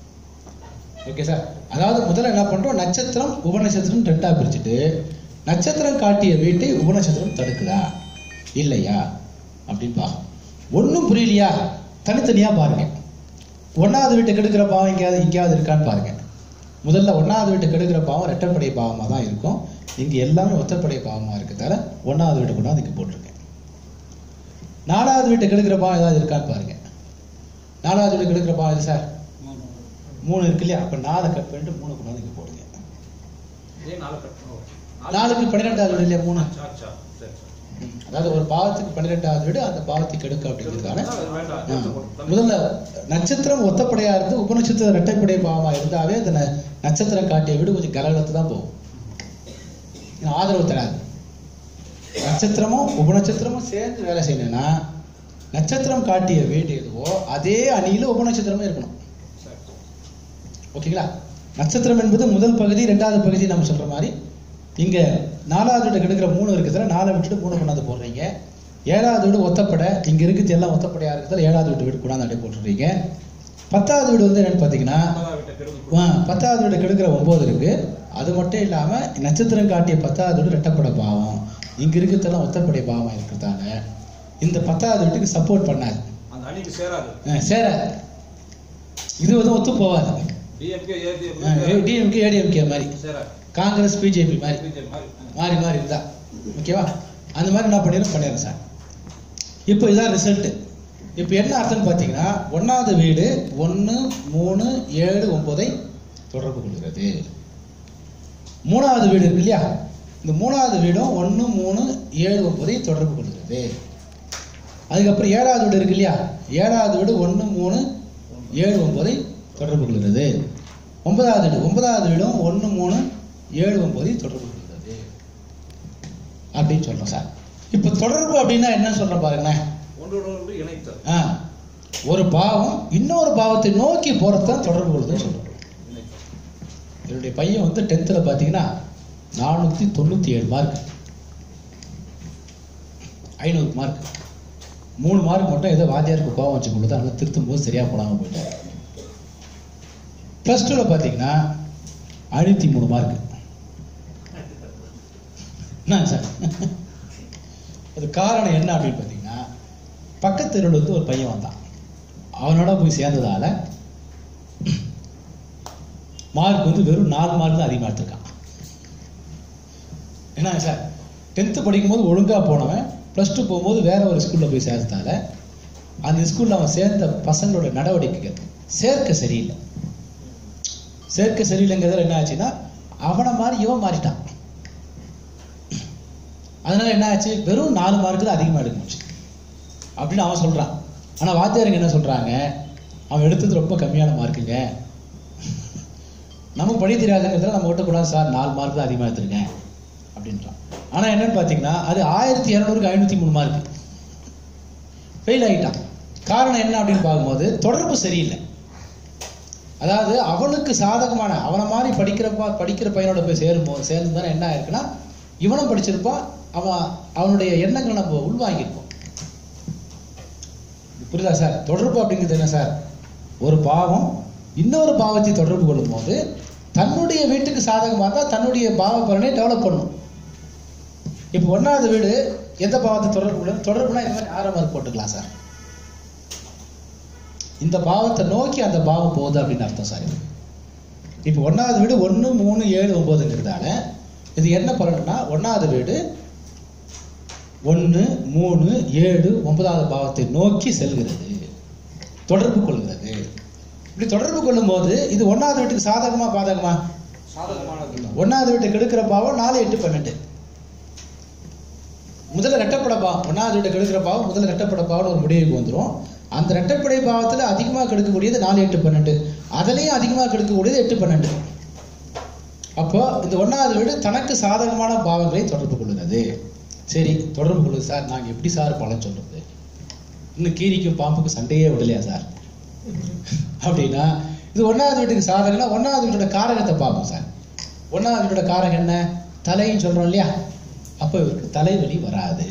A: ஓகே சார் அதாவது முதல்ல என்ன பண்றோம் நட்சத்திரம் உபநட்சத்திரம் ரெண்டா பிரிச்சுட்டு நட்சத்திரம் காட்டிய வீட்டை உபநட்சத்திரம் தடுக்குதா இல்லையா அப்படின்னு பார்க்கணும் ஒண்ணும் புரியலையா தனித்தனியா பாருங்க ஒன்னாவது வீட்டை கெடுக்கிற பாவம் எங்கேயாவது எங்கேயாவது இருக்கான்னு பாருங்க முதல்ல ஒன்னாவது வீட்டை கெடுக்கிற பாவம் ரெட்டப்படை பாவமா தான் இருக்கும் இங்க எல்லாமே ஒத்தப்படை பாவமா இருக்கிறதால ஒன்னாவது வீட்டை கொண்டாந்து இங்க போட்டிருக்கேன் நாலாவது வீட்டை கெடுக்கிற பாவம் ஏதாவது இருக்கான்னு பாருங்க நாலாவது வீட்டை கெடுக்கிற பாவம் எது சார் மூணு இருக்கு இல்லையா அப்ப நாலை கட் பண்ணிட்டு மூணு கொண்டாந்து இங்க போடுங்க
C: ஏன் நாலு கட்டணும்
A: நாலுக்கு பன்னிரெண்டாவது வீடு இல்லையா மூணு
C: சா, சா, சரி, சரி.
A: ம். அதாவது ஒரு பாவத்துக்கு பன்னிரெண்டாவது வீடு அந்த பாவத்தை கெடுக்க அப்படிங்கிறதுக்கான
C: அது வேண்டாம்,
A: ஆ.
C: எடுத்து போட்டு.
A: முதல்ல நட்சத்திரம் ஒத்தப்படையா இருந்து உபநட்சத்திரம் இரட்டைப்படை பாவமா இருந்தாவே அந்த ந- நட்சத்திரம் காட்டிய வீடு கொஞ்சம் கலகலத்து தான் போகும் இது ஆதரவு தராது நட்சத்திரமும் உபநட்சத்திரமும் சேர்ந்து வேலை செய்யணும்னா நட்சத்திரம் காட்டிய வீடு எதுவோ அதே அணியில உபநட்சத்திரமும் இருக்கணும்
C: சரி.
A: ஓகேங்களா நட்சத்திரம் என்பது முதல் பகுதி ரெண்டாவது பகுதி நம்ம சொல்ற மாதிரி இங்க நாலாவது வீடு கெடுக்கிற மூணு இருக்கிறதுல நாலை விட்டுட்டு மூணு கொண்டாந்து போடுறீங்க ஏழாவது வீடு ஒத்தப்படை இங்க இருக்குது எல்லாம் ஒத்தப்படையா இருக்கிறதுல ஏழாவது வீட்டு வீடு கொண்டாந்து அப்படியே போட்டுறீங்க பத்தாவது வீடு வந்து என்னன்னு பாத்தீங்கன்னா
C: ஒன்பதாம் வீட்டை கெடுக்க
A: ஆ, பத்தாவது வீடு கெடுக்கிற ஒன்பது இருக்கு அது மட்டும் இல்லாம நட்சத்திரம் காட்டிய பத்தாவது வீடு ரெட்டப்படை பாவம் இங்க இருக்கிறதெல்லாம் ஒத்தப்படை பாவம் இருக்கிறதால இந்த பத்தாவது வீட்டுக்கு சப்போர்ட் பண்ணாது
C: அந்த அணிக்கு சேராது
A: ஆ, சேராது இது வந்து ஒத்து போவாது
C: டிஎம்கே ஏடிஎம்
A: டிஎம்கே ஏடிஎம்கே மாதிரி
C: சேராது
A: காங்கிரஸ் பிஜேபி மாதிரி
C: பிஜேபி மாதிரி
A: மாறி மாறி இருந்தா ஓகேவா அந்த மாதிரி என்ன பண்ணிடுறோம் பண்ணிடுறேன் சார் இப்போ இதான் ரிசல்ட் இப்போ என்ன அர்த்தம்னு பார்த்தீங்கன்னா ஒன்றாவது வீடு ஒன்று மூணு ஏழு ஒன்பதை தொடர்பு கொள்கிறது மூணாவது வீடு இருக்கு இல்லையா இந்த மூணாவது வீடும் ஒன்று மூணு ஏழு ஒன்பதை தொடர்பு கொள்கிறது அதுக்கப்புறம் ஏழாவது வீடு இருக்கு இல்லையா ஏழாவது வீடு ஒன்று மூணு ஏழு ஒன்பதை தொடர்பு கொள்கிறது ஒன்பதாவது வீடு ஒன்பதாவது வீடும் ஒன்று மூணு ஏழு ஒன்பதை தொடர்பு கொள்கிறது அப்படின்னு சொல்றோம் சார் இப்போ தொடர்பு அப்படின்னா என்ன சொல்றோம் பாருங்களேன்
C: ஒன்றோடு ஒன்று இணைத்தல்
A: ஆ ஒரு பாவம் இன்னொரு பாவத்தை நோக்கி போறது தான் தொடர்பு கொள்ளுதுன்னு சொல்றோம்
C: இணைத்தல்
A: என்னுடைய பையன் வந்து டென்த்தில் பார்த்தீங்கன்னா நானூற்றி தொண்ணூற்றி ஏழு மார்க் ஐநூறு மார்க் மூணு மார்க் மட்டும் ஏதோ வாத்தியாருக்கு கோவம் வச்சு கொடுத்து அதனால திருத்தும் போது சரியா போடாமல் போயிட்டார் ப்ளஸ் டூவில் பார்த்தீங்கன்னா ஐநூற்றி மூணு மார்க் என்ன சார் அது காரணம் என்ன அப்படின்னு பார்த்தீங்கன்னா பக்கத்து தெருவில் இருந்து ஒரு பையன் வந்தான் அவனோட போய் சேர்ந்ததால மார்க் வந்து வெறும் நாலு மார்க் தான் அதிகமாக எடுத்திருக்கான் என்ன சார் டென்த்து படிக்கும்போது ஒழுங்காக போனவன் ப்ளஸ் டூ போகும்போது வேற ஒரு ஸ்கூலில் போய் சேர்த்ததால அந்த ஸ்கூலில் அவன் சேர்ந்த பசங்களோட நடவடிக்கைகள் சேர்க்க சரியில்லை சேர்க்க சரியில்லைங்கிறதுல என்ன ஆச்சுன்னா அவனை மாதிரி இவன் மாறிட்டான் அதனால என்ன ஆச்சு வெறும் நாலு மார்க்கு தான் அதிகமாக எடுக்க முடிச்சு அப்படின்னு அவன் சொல்றான் ஆனா வாத்தியாருங்க என்ன சொல்றாங்க அவன் எடுத்தது ரொம்ப கம்மியான மார்க்குங்க நமக்கு படி தெரியாதுங்கிறதுல நம்ம விட்ட கூடாது சார் நாலு மார்க் தான் அதிகமாக எடுத்திருக்கேன் அப்படின்றான் ஆனா என்னன்னு பார்த்தீங்கன்னா அது ஆயிரத்தி இரநூறுக்கு ஐநூத்தி மூணு மார்க் ஃபெயில் ஆகிட்டான் காரணம் என்ன அப்படின்னு பார்க்கும்போது தொடர்பு சரியில்லை அதாவது அவனுக்கு சாதகமான அவனை மாதிரி படிக்கிறப்பா படிக்கிற பையனோட போய் சேரும்போது சேர்ந்து தானே என்ன ஆயிருக்குன்னா இவனும் படிச்சிருப்பான் அவன் அவனுடைய எண்ணங்களை நம்ம உள்வாங்கியிருப்போம் புரியுதா சார் தொடர்பு அப்படிங்கிறது என்ன சார் ஒரு பாவம் இன்னொரு பாவத்தை தொடர்பு கொள்ளும்போது தன்னுடைய வீட்டுக்கு சாதகமாக இருந்தால் தன்னுடைய பாவ பலனை டெவலப் பண்ணும் இப்போ ஒன்றாவது வீடு எந்த பாவத்தை தொடர்பு கொள்ளும் தொடர்புனா இந்த மாதிரி ஆறாம் மார்க் போட்டுக்கலாம் சார் இந்த பாவத்தை நோக்கி அந்த பாவம் போகுது அப்படின்னு அர்த்தம் சார் இது இப்போ ஒன்றாவது வீடு ஒன்று மூணு ஏழு ஒன்பதுங்கிறதால இது என்ன பலன்னா ஒன்றாவது வீடு ஒன்று மூணு ஏழு ஒன்பதாவது பாவத்தை நோக்கி செல்கிறது தொடர்பு கொள்கிறது இப்படி தொடர்பு கொள்ளும்போது இது ஒன்றாவது வீட்டுக்கு சாதகமா பாதகமா
C: சாதகமானது
A: ஒன்றாவது வீட்டுக்கு எடுக்கிற பாவம் நாலு எட்டு பன்னெண்டு முதல்ல ரெட்டப்பட பாவம் ஒன்றாவது வீட்டுக்கு எடுக்கிற பாவம் முதல்ல ரெட்டப்பட பாவம்னு ஒரு முடிவுக்கு வந்துரும் அந்த ரெட்டப்படை பாவத்துல அதிகமாக கெடுக்கக்கூடியது நாலு எட்டு பன்னெண்டு அதுலயும் அதிகமாக கெடுக்கக்கூடியது எட்டு பன்னெண்டு அப்போ இந்த ஒன்றாவது வீடு தனக்கு சாதகமான பாவங்களை தொடர்பு கொள்ளுகிறது சரி தொடர்பு கொள்ளுது சார் நாங்க எப்படி சார் பலன் சொல்றது இன்னும் கீரிக்கும் பாம்புக்கும் சண்டையே விடலையா சார் அப்படின்னா இது ஒன்றாவது வீட்டுக்கு சாதகம்னா ஒன்றாவது வீட்டோட காரகத்தை பார்ப்போம் சார் ஒன்றாவது வீட்டோட காரகம் என்ன தலைன்னு சொல்றோம் இல்லையா அப்போ இவருக்கு தலைவலி வராது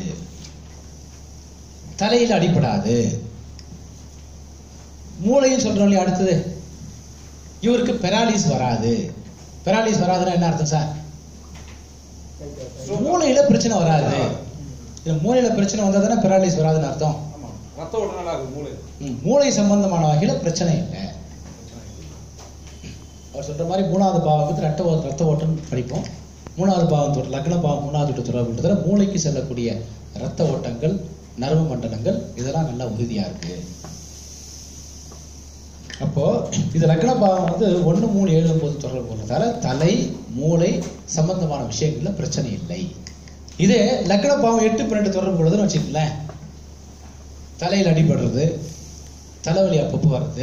A: தலையில் அடிபடாது மூளையும் சொல்றோம் இல்லையா அடுத்தது இவருக்கு பெராலிஸ் வராது பெராலிஸ் வராதுன்னா என்ன அர்த்தம் சார் மூளையில பிரச்சனை வராது இல்ல மூளையில பிரச்சனை வந்தா தானே பெராலிஸ் வராதுன்னு அர்த்தம்
C: ஆமா ரத்த ஓட்டம் நல்லா இருக்கு மூளை
A: ம், மூளை சம்பந்தமான வகையில பிரச்சனை இல்லை அவர் சொல்ற மாதிரி மூணாவது பாவத்துக்கு ரத்த ஓ- ரத்த ஓட்டம் படிப்போம் மூணாவது பாவத்தோட லக்ன பாவம் மூணாவது வீட்டு தொடர்புன்றதுல மூளைக்கு செல்லக்கூடிய ரத்த ஓட்டங்கள் நரம்பு மண்டலங்கள் இதெல்லாம் நல்லா உறுதியா இருக்கு அப்போ இது லக்ன பாவம் வந்து ஒண்ணு மூணு ஏழு ஒன்பது தொடர்பு கொள்றதால தலை மூளை சம்பந்தமான விஷயங்கள்ல பிரச்சனை இல்லை இதே லக்ன பாவம் எட்டு பன்னெண்டு தொடர்பு கொள்ளுதுன்னு வச்சுக்கங்களேன் தலையில் அடிபடுறது தலைவலி அப்பப்போ வர்றது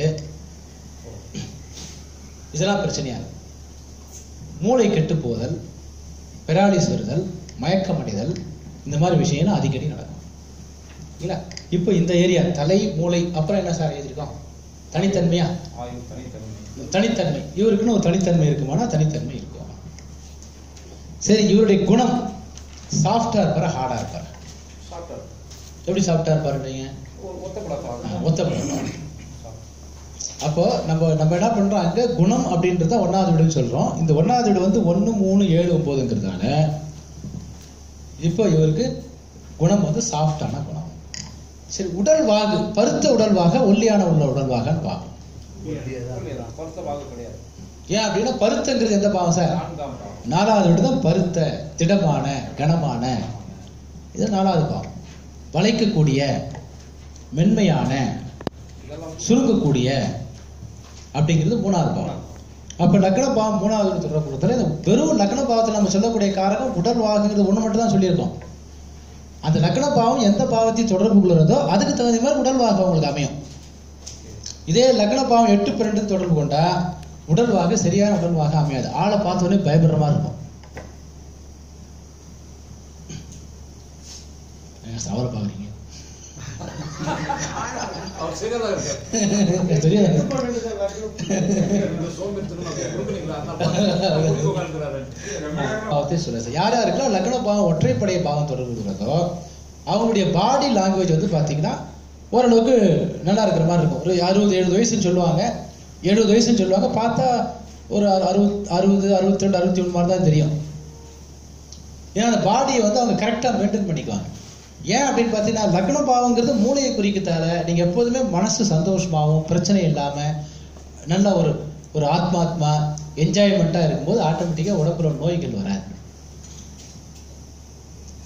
A: இதெல்லாம் பிரச்சனையா இருக்கு மூளை கெட்டு போதல் பெராலிஸ் வருதல் மயக்கம் அடைதல் இந்த மாதிரி விஷயம்லாம் அடிக்கடி நடக்கும் இல்ல இப்போ இந்த ஏரியா தலை மூளை அப்புறம் என்ன சார் எழுதியிருக்கோம் தனித்தன்மையா
C: ஆய்வு தனித்தன்மை
A: தனித்தன்மை இவருக்குன்னு ஒரு தனித்தன்மை இருக்குமானா தனித்தன்மை இருக்கும் சரி இவருடைய குணம் சாஃப்டா இருப்பாரா ஹார்டா இருப்பாரா
C: சாப்பிட்டார்
A: எப்படி சாஃப்டா இருப்பாருன்றீங்க
C: ஒரு ஒத்த பழக்கம்
A: ஆ, ஒத்த பழக்கம். அப்போ நம்ம நம்ம என்ன பண்றோம் அங்க குணம் அப்படின்றத ஒன்னாவது வீடுன்னு சொல்றோம் இந்த ஒன்னாவது வீடு வந்து ஒண்ணு மூணு ஏழு ஒன்பதுங்கிறதுனால இப்போ இவருக்கு குணம் வந்து சாஃப்டான குணம் சரி உடல் வாகு பருத்த உடல்வாக ஒல்லியான உள்ள உடல்வாகன்னு பார்ப்போம்
C: புரியலாம் பொருத்த பாகம் கிடையாது
A: ஏன் அப்படின்னா பருத்தங்கிறது எந்த பாவம் சார்
C: நான்காம் பாவம்
A: நாலாவது வீடு தான் பருத்த திடமான கனமான இது நாலாவது பாவம் வளைக்கக்கூடிய மென்மையான
C: இதெல்லாம்
A: சுருங்கக்கூடிய அப்படிங்கிறது மூணாவது பாவம் அப்ப லக்ன பாவம் மூணாவது தொடர்புறதுல இந்த வெறும் லக்ன பாவத்தில் நம்ம சொல்லக்கூடிய காரகம் உடல் வாகுங்கிறது ஒண்ணு மட்டும் தான் சொல்லியிருக்கோம் அந்த லக்ன பாவம் எந்த பாவத்தை தொடர்பு கொள்கிறதோ அதுக்கு தகுந்த மாதிரி உடல் வாகு உங்களுக்கு அமையும் இதே லக்ன பாவம் எட்டு பன்னெண்டு தொடர்பு கொண்டா உடல் வாகு சரியான உடல் வாகு அமையாது ஆளை பார்த்தோன்னே பயப்படுற மாதிரி இருக்கும் ஏன் சவர பாக்குறீங்க
C: அவர் சரியா தான் இருக்காரு
A: தெரியாது
C: இந்த சோம்பேறித்தனம் அப்படியே கொடுக்குறீங்களா அதான் பாருங்க. கொடுத்து உட்கார்ந்துக்கிறாரு.
A: பாவத்தை சொல்ல சார் யார் யாருக்கெல்லாம் லக்ன பாவம் ஒற்றைப்படை பாவம் தொடர்பு இருக்கிறதோ அவங்களுடைய பாடி லாங்குவேஜ் வந்து பார்த்தீங்கன்னா ஓரளவுக்கு நல்லா இருக்கிற மாதிரி இருக்கும் ஒரு அறுபது எழுபது வயசுன்னு சொல்லுவாங்க எழுபது வயசுன்னு சொல்லுவாங்க பார்த்தா ஒரு அறுபது அறுபது அறுபத்தி ரெண்டு அறுபத்தி ஒன்று மாதிரி தான் தெரியும் ஏன்னா அந்த பாடியை வந்து அவங்க கரெக்டாக மெயின்டைன் பண்ணிக்குவாங்க ஏன் அப்படின்னு பார்த்தீங்கன்னா லக்ன பாவங்கிறது மூளையை குறிக்கத்தால நீங்கள் எப்போதுமே மனசு சந்தோஷமாகவும் பிரச்சனை இல்லாமல் நல்ல ஒரு ஒரு ஆத்மாத்மா என்ஜாய்மெண்ட்டாக இருக்கும்போது ஆட்டோமேட்டிக்காக உடம்புல நோய்கள் வராது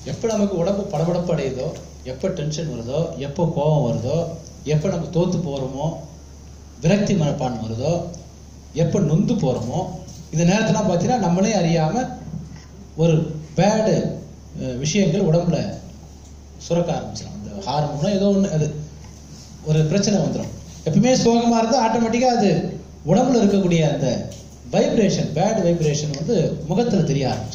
A: எப்போ நமக்கு உடம்பு படபடப்பு அடையுதோ எப்போ டென்ஷன் வருதோ எப்போ கோபம் வருதோ எப்போ நம்ம தோத்து போகிறோமோ விரக்தி மனப்பான்மை வருதோ எப்போ நொந்து போகிறோமோ இந்த நேரத்தெல்லாம் பார்த்தீங்கன்னா நம்மளே அறியாமல் ஒரு பேடு விஷயங்கள் உடம்புல சுரக்க ஆரம்பிச்சிடும் அந்த ஹார்மோனோ ஏதோ ஒன்று அது ஒரு பிரச்சனை வந்துடும் எப்பவுமே சோகமாக இருந்தால் ஆட்டோமேட்டிக்காக அது உடம்புல இருக்கக்கூடிய அந்த வைப்ரேஷன் பேட் வைப்ரேஷன் வந்து முகத்தில் தெரிய ஆரம்பிச்சு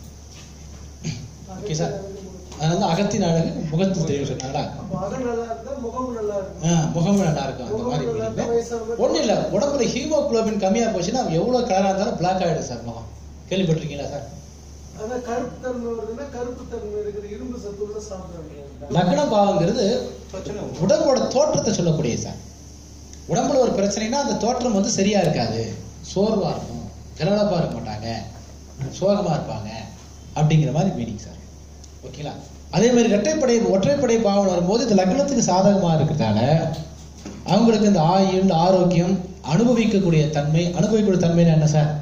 A: ஓகே சார் அதனால தான் அகத்தின் அழகு முகத்தில் தெரியும் சொன்னாங்களா
D: அப்ப அகம் நல்லா இருந்தா முகம் நல்லா இருக்கும்
A: ஆ, முகமும் நல்லா இருக்கும் அந்த மாதிரி
D: முகம் நல்லா இருந்தா
A: பண்ணிட்டு
D: வயசானவங்க-
A: ஒன்றும் இல்லை உடம்புல ஹீமோகுளோபின் கம்மியாக போச்சுன்னா எவ்வளோ கலராக இருந்தாலும் பிளாக் ஆகிடும் சார் முகம் கேள்விப்பட்டிருக்கீங்களா சார்
D: அதான் கருப்பு தன்மை வருதுன்னா கருப்பு தன்மை இருக்கிற இரும்பு சத்துள்ள சாப்பிடுறாங்க
A: லக்ன பாவங்கிறது
B: பிரச்சனை வரும்.
A: உடம்போட தோற்றத்தை சொல்லக்கூடிய சார் உடம்புல ஒரு பிரச்சனைனா அந்த தோற்றம் வந்து சரியா இருக்காது சோர்வா இருக்கும் கலவலப்பா இருக்க மாட்டாங்க சோகமா இருப்பாங்க அப்படிங்கிற மாதிரி மீனிங் சார் ஓகேங்களா அதே மாதிரி இரட்டைப்படை ஒற்றைப்படை பாவம் வரும்போது இந்த லக்னத்துக்கு சாதகமா இருக்கிறதால அவங்களுக்கு இந்த ஆயுள் ஆரோக்கியம் அனுபவிக்கக்கூடிய தன்மை அனுபவிக்கக்கூடிய தன்மைன்னா என்ன சார்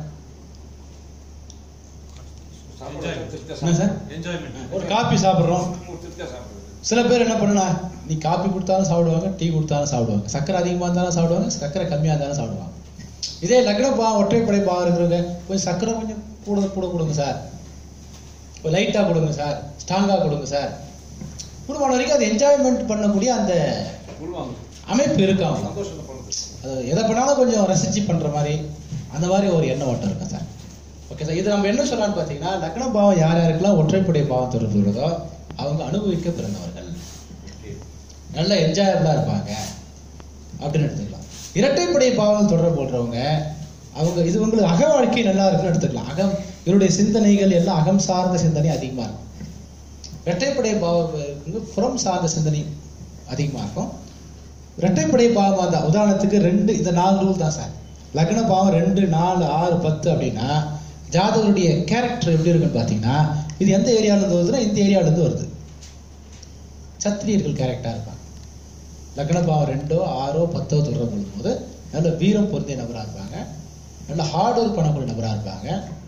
B: சாப்பிடுறது திருப்தியா
A: என்ன சார்?
B: என்ஜாய்மெண்ட்
A: ஒரு காபி சாப்பிட்றோம்
B: திருப்தியா சாப்பிடுறது
A: சில பேர் என்ன பண்ணுனா நீ காபி கொடுத்தாலும் சாப்பிடுவாங்க டீ கொடுத்தாலும் சாப்பிடுவாங்க சக்கரை அதிகமாக இருந்தாலும் சாப்பிடுவாங்க சக்கரை கம்மியாக இருந்தாலும் சாப்பிடுவாங்க இதே லக்ன பாவம் ஒற்றைப்படை பாவம் இருக்கிறவங்க கொஞ்சம் சக்கரை கொஞ்சம் கூட கூட கொடுங்க சார் லைட்டாக கொடுங்க சார் ஸ்ட்ராங்காக கொடுங்க சார் குடும்பம் வரைக்கும் அது என்ஜாய்மெண்ட் பண்ணக்கூடிய அந்த
B: உள்வாங்க
A: அமைப்பு இருக்கு அவங்க
B: சந்தோஷத்தை பண்ணுறது
A: அது எதை பண்ணாலும் கொஞ்சம் ரசிச்சு பண்ற மாதிரி அந்த மாதிரி ஒரு எண்ணம் ஓட்டம் இருக்கும் சார் ஓகே சார் இது நம்ம என்ன சொல்லலாம்னு பார்த்தீங்கன்னா லக்ன பாவம் யார் யாருக்கெல்லாம் ஒற்றைப்படை பாவம் தொடர்பு உள்ளதோ அவங்க அனுபவிக்க பிறந்தவர்கள் நல்ல என்ஜாயபிளா இருப்பாங்க அப்படின்னு எடுத்துக்கலாம் இரட்டைப்படை பாவம் தொடர்பு கொள்றவங்க அவங்க இது உங்களுக்கு அக வாழ்க்கை நல்லா இருக்குன்னு எடுத்துக்கலாம் அகம் இவருடைய சிந்தனைகள் எல்லாம் அகம் சார்ந்த சிந்தனை அதிகமா இருக்கும் இரட்டைப்படை பாவம் வந்து புறம் சார்ந்த சிந்தனை அதிகமா இருக்கும் இரட்டைப்படை பாவம் தான் உதாரணத்துக்கு ரெண்டு இந்த நாலு ரூல் தான் சார் லக்ன பாவம் ரெண்டு நாலு ஆறு பத்து அப்படின்னா ஜாதகருடைய கேரக்டர் எப்படி இருக்குன்னு பார்த்தீங்கன்னா இது எந்த ஏரியால இருந்து வருதுன்னா இந்த ஏரியால இருந்து வருது சத்திரியர்கள் கேரக்டரா இருப்பாங்க லக்ன பாவம் ரெண்டோ ஆறோ பத்தோ தொடர்பு போது நல்ல வீரம் பொருந்திய நபரா இருப்பாங்க நல்ல ஹார்ட் ஒர்க் பண்ணக்கூடிய நபரா இருப்பாங்க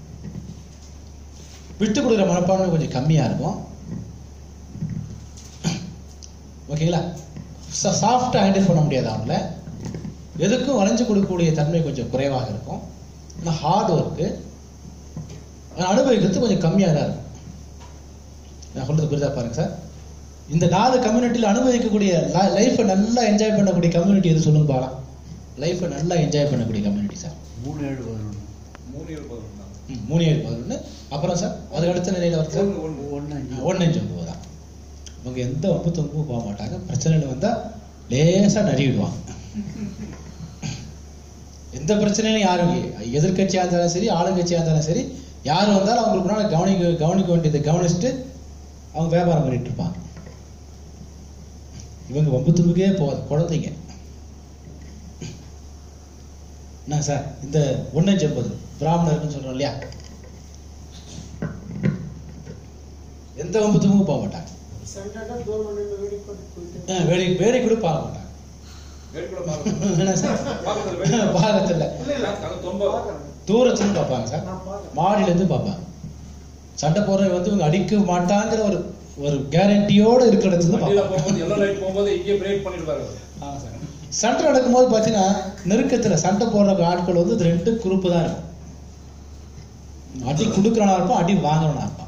A: விட்டு கொடுக்குற மனப்பான்மை கொஞ்சம் கம்மியா இருக்கும் ஓகேங்களா சாஃப்டா ஹேண்டில் பண்ண முடியாது அவங்கள எதுக்கும் வளைஞ்சு கொடுக்கக்கூடிய தன்மை கொஞ்சம் குறைவாக இருக்கும் ஆனால் ஹார்ட் ஒர்க்கு அனுபவிக்கிறது கொஞ்சம் கம்மியாக தான் இருக்கும் நான் சொல்றது புரிதா பாருங்க சார் இந்த நாலு கம்யூனிட்டியில் அனுபவிக்கக்கூடிய லைஃப்பை நல்லா என்ஜாய் பண்ணக்கூடிய கம்யூனிட்டி எது சொல்லுங்க பார்க்கலாம் லைஃப்பை நல்லா என்ஜாய் பண்ணக்கூடிய கம்யூனிட்டி சார்
E: மூணு ஏழு பதினொன்று
B: மூணு ஏழு பதினொன்று தான்
A: ம், மூணு ஏழு பதினொன்று அப்புறம் சார் அதுக்கு அடுத்த நிலையில் வருது சார்
B: ஒண்ணு, ஒண்ணு.
E: ஒன்று அஞ்சு
A: ஒன்று அஞ்சு ஒன்பது தான் இவங்க எந்த ஒப்பு தொம்பும் போக மாட்டாங்க பிரச்சனைகள் வந்தால் லேசாக நறிவிடுவாங்க எந்த பிரச்சனையிலும் யாரும் எதிர்கட்சியாக இருந்தாலும் சரி ஆளுங்கட்சியாக இருந்தாலும் சரி யார் வந்தாலும் அவங்களுக்கு முன்னால் கவனிக்க கவனிக்க வேண்டியதை கவனிச்சுட்டு அவங்க வியாபாரம் பண்ணிட்டு இருப்பாங்க இவங்க வம்பு தும்புக்கே போகாது குழந்தைங்க என்ன சார் இந்த ஒன்னஞ்சு ஐம்பது பிராமணர்னு சொல்றோம் இல்லையா எந்த வம்பு தும்புக்கும் போக மாட்டாங்க
D: சண்டை தோல்மணியில் வெளிப்பட்டு போயிட்டு
A: ஆ, வேடி வேடி கூட பார்க்க மாட்டாங்க
B: வேடிக்கூட பார்க்கறது.
A: என்ன சார்
B: பார்க்கறது வேடிக்கை.
A: பாகத்தில்
D: இல்ல இல்ல
B: அது ரொம்ப
D: பார்க்கறேன்.
A: தூரத்துல பார்ப்பாங்க சார்
D: நான் பார்க்கறேன்.
A: மாடியில இருந்து பார்ப்பாங்க சண்டை போடுறவங்க வந்து இவங்க அடிக்க மாட்டாங்கிற ஒரு ஒரு கேரண்டியோட இருக்கிற இடத்துல இருந்து
B: வண்டியில
A: பார்ப்பாங்க
B: போகும்போது எல்லோ லைட் போகும்போது இங்கே பிரேக் பண்ணிடுவாரு அவரு.
A: ஆமா சார். சண்டை நடக்கும்போது பார்த்தீங்கன்னா நெருக்கத்துல சண்டை போடுற ஆட்கள் வந்து இது ரெண்டு குரூப்பு தான் இருக்கும் அடி கொடுக்குறவனா இருப்பான் அடி வாங்குறவனா இருப்பான்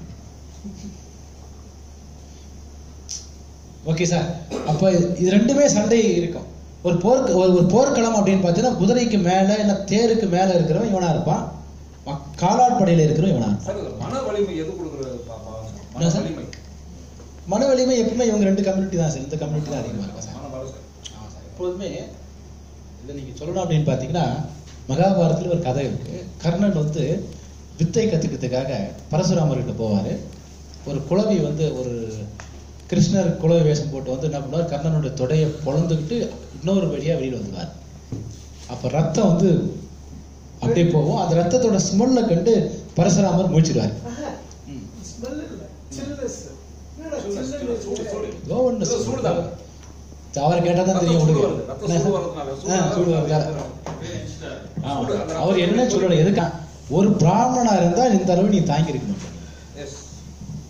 A: ஓகே சார் அப்ப இது ரெண்டுமே சண்டை இருக்கும் ஒரு போர்க்கு ஒரு ஒரு போர்க்களம் அப்படின்னு பார்த்தீங்கன்னா குதிரைக்கு மேல இல்ல தேருக்கு மேல இருக்கிறவன் இவனா இருப்பான் ம- காலாட்படையில இருக்கிறவன் இவனா இருப்பான்
B: சார் இது மன வலிமை எது கொடுக்குறது பாப்பா மன
A: என்ன சார்?
B: வலிமை
A: மன வலிமை எப்பவுமே இவங்க ரெண்டு கம்யூனிட்டி தான் சார் இந்த கம்யூனிட்டி தான் அதிகமா இருக்கும் சார்
B: மன பலம் சார்
A: ஆமா சார். எப்போதுமே இதை நீங்க சொல்லணும் அப்படின்னு பார்த்தீங்கன்னா மகாபாரதத்துல ஒரு கதை இருக்கு கர்ணன் வந்து வித்தை கத்துக்கிறதுக்காக பரசுராமர் கிட்ட போவாரு ஒரு குளவி வந்து ஒரு கிருஷ்ணர் குளவி வேஷம் போட்டு வந்து என்ன பண்ணுவார் கர்ணனுடைய தொடையை பொழந்துக்கிட்டு இன்னொரு வழியா வெளியில வந்துருவார் அப்ப ரத்தம் வந்து அப்படியே போகும் அந்த ரத்தத்தோட ஸ்மெல்ல கண்டு பரசுராமர் மூச்சிடுவார்
D: ஆஹா,
A: ம்.
D: smell இல்ல, chillness. என்னடா
B: Chillness,
D: chillness?
B: சூடு, சூடு.
A: ஏதோ ஒண்ணு
B: ஏதோ சூடு தான்.
A: அவரை கேட்டா தான் தெரியும்
B: ரத்தம் சூடு
A: உங்களுக்கு
B: வருது. ரத்தம் சூடு வரதுனால, சூடு
A: ஆ, சூடு வருதா? ஆமா.
B: சூடு, அந்த
A: அவர்
B: ரத்தம்
A: என்ன சொல்லல எதுக்கா ஒரு பிராமணனா இருந்தா இந்த அளவு நீ தாங்கி இருக்க மாட்டேன்
B: Yes.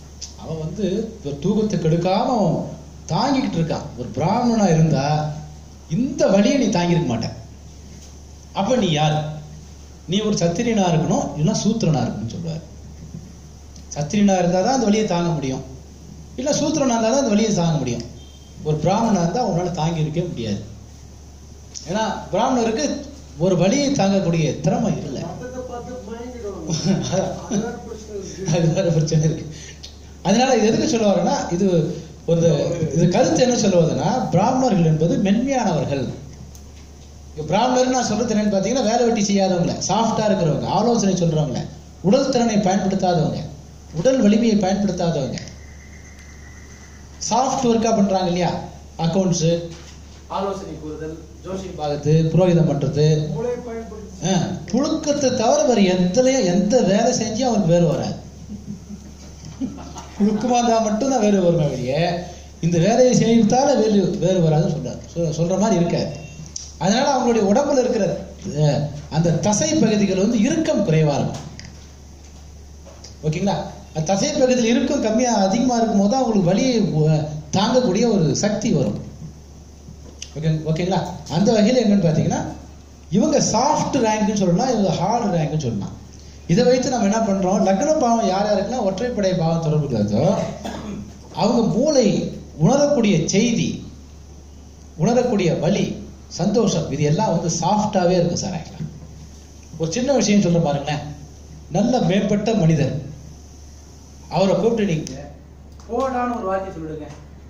A: அவன் வந்து ஒரு தூக்கத்தை கெடுக்காம அவன் தாங்கிக்கிட்டு இருக்கான் ஒரு பிராமணனா இருந்தா இந்த வழியை நீ தாங்கியிருக்க மாட்ட அப்ப நீ யார் நீ ஒரு சத்திரியனா இருக்கணும் இல்லைன்னா சூத்திரனா இருக்கணும்னு சொல்லுவார் சத்திரியனா இருந்தா தான் அந்த வழியை தாங்க முடியும் இல்ல சூத்திரனா இருந்தா தான் அந்த வழியை தாங்க முடியும் ஒரு பிராமணனா இருந்தா உன்னால தாங்கி இருக்கவே முடியாது ஏன்னா பிராமணருக்கு ஒரு வழியை தாங்கக்கூடிய திறமை இல்லை
D: மத்தத்தை பார்த்து மயங்கிடுவாங்க அதான் பிரச்சனை இருக்கு.
A: அது வேற பிரச்சனை இருக்கு அதனால இது எதுக்கு சொல்ல வரேன்னா இது ஒரு இது கருத்து என்ன சொல்லுவதுன்னா பிராமணர்கள் என்பது மென்மையானவர்கள் இங்க பிராமணர் நான் சொல்றது என்னன்னு பாத்தீங்கன்னா வேலை வெட்டி செய்யாதவங்க சாஃப்டா இருக்கிறவங்க ஆலோசனை சொல்றவங்க உடல் திறனை பயன்படுத்தாதவங்க உடல் வலிமையை பயன்படுத்தாதவங்க சாஃப்ட் ஒர்க்கா பண்றாங்க இல்லையா அக்கௌண்ட்ஸ் ஆலோசனை கூறுதல் ஜோசியம் பார்க்கறது புரோகிதம் பண்றது
D: மூளையை பயன்படுத்தி
A: ஆ, புழுக்கத்தை தவிர வேற எந்தலையும் எந்த வேலை செஞ்சும் அவனுக்கு வேறு வராது புழுக்கமா இருந்தா மட்டும்தான் வேறு வருமே வெளிய இந்த வேலையை செய்யறதால வேறு வேறு வராதுன்னு சொல்றாரு சொ- சொல்ற மாதிரி இருக்காது அதனால அவங்களுடைய உடம்புல இருக்கிற அஹ், அந்த தசை பகுதிகள் வந்து இறுக்கம் குறைவா இருக்கும் ஓகேங்களா அந்த தசை பகுதியில் இறுக்கம் கம்மியா அதிகமா இருக்கும் போது அவங்களுக்கு வலியை அஹ், தாங்கக்கூடிய ஒரு சக்தி வரும் ஓகே ஓகேங்களா அந்த வகையில் என்னன்னு பார்த்தீங்கன்னா இவங்க சாஃப்ட் ரேங்க்னு சொல்லலாம் இவங்க ஹார்டு ரேங்க்னு சொல்லலாம் இதை வைத்து நம்ம என்ன பண்றோம் லக்ன பாவம் யார் யாருக்குன்னா ஒற்றைப்படை பாவம் தொடர்பு இருக்கிறதோ அவங்க மூளை உணரக்கூடிய செய்தி உணரக்கூடிய வலி சந்தோஷம் இது எல்லாம் வந்து சாஃப்டாவே இருக்கும் சார் ஆக்சுவலா ஒரு சின்ன விஷயம் சொல்ல பாருங்களேன் நல்ல மேம்பட்ட மனிதர் அவரை கூப்பிட்டு நீங்க
E: போடான்னு ஒரு வார்த்தை சொல்லிடுங்க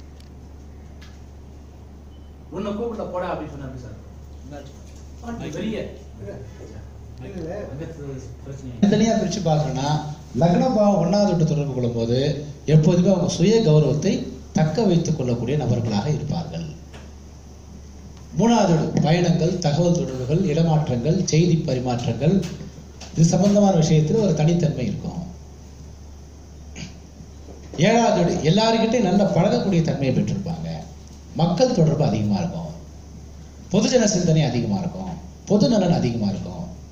E: உன்னை கூப்பிட்ட போடா அப்படின்னு சொன்னா எப்படி சார் பெரிய
D: இல்ல
E: அங்கத்து பிரச்சனை
A: தனியா பிரிச்சு பார்க்கணும்னா லக்ன பாவம் ஒன்னாவது விட்டு தொடர்பு கொள்ளும் போது எப்போதுமே அவங்க சுய கௌரவத்தை தக்க வைத்துக் கொள்ளக்கூடிய நபர்களாக இருப்பார்கள் மூணாவது வீடு, பயணங்கள் தகவல் தொடர்புகள் இடமாற்றங்கள் செய்தி பரிமாற்றங்கள் இது சம்பந்தமான விஷயத்துல ஒரு தனித்தன்மை இருக்கும் ஏழாவது வீடு, எல்லாருக்கிட்டையும் நல்ல பழகக்கூடிய தன்மையை பெற்றிருப்பாங்க மக்கள் தொடர்பு அதிகமா இருக்கும் பொதுஜன சிந்தனை அதிகமா இருக்கும் பொது நலன் அதிகமா இருக்கும்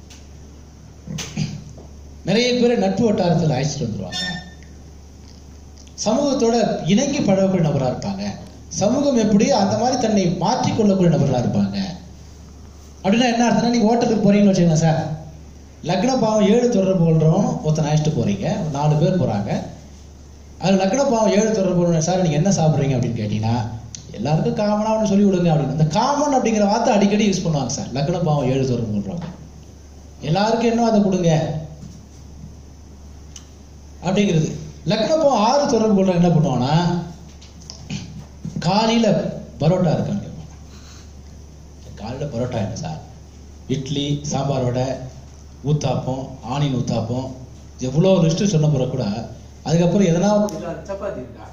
A: நிறைய பேர் நட்பு வட்டாரத்தில் அழைச்சிட்டு வந்துருவாங்க சமூகத்தோட இணங்கி பழகக்கூடிய நபரா இருப்பாங்க சமூகம் எப்படியோ அந்த மாதிரி தன்னை மாற்றிக் கொள்ளக்கூடிய நபர்களா இருப்பாங்க அப்படின்னா என்ன அர்த்தம்னா நீங்க ஹோட்டலுக்கு போறீங்கன்னு வச்சுக்கோங்க சார் லக்ன பாவம் ஏழு தொடர்பு கொள்றவன் ஒருத்தன் அழைச்சிட்டு போறீங்க ஒரு நாலு பேர் போறாங்க அது லக்ன பாவம் ஏழு தொடர்பு கொள்றவன் சார் நீங்க என்ன சாப்பிடுறீங்க அப்படின்னு கேட்டீங்கன்னா எல்லாருக்கும் காமனா ஒன்று சொல்லி விடுங்க அப்படின்னு அந்த காமன் அப்படிங்கிற வார்த்தை அடிக்கடி யூஸ் பண்ணுவாங்க சார் லக்ன பாவம் ஏழு தொடர்பு கொள்றவங்க எல்லாருக்கும் என்ன அதை கொடுங்க அப்படிங்கிறது லக்னப்பம் ஆறு தொடர்பு கொள்ள என்ன பண்ணுவான்னா காலையில பரோட்டா இருக்கான்னு கேட்பான் காலையில பரோட்டா என்ன சார் இட்லி சாம்பார் வடை ஊத்தாப்பம் ஆனியன் ஊத்தாப்பம் எவ்வளோ லிஸ்ட்டு சொன்ன பிறகு கூட அதுக்கப்புறம் எதனா ஒரு
E: இருக்கா? சப்பாத்தி இருக்கா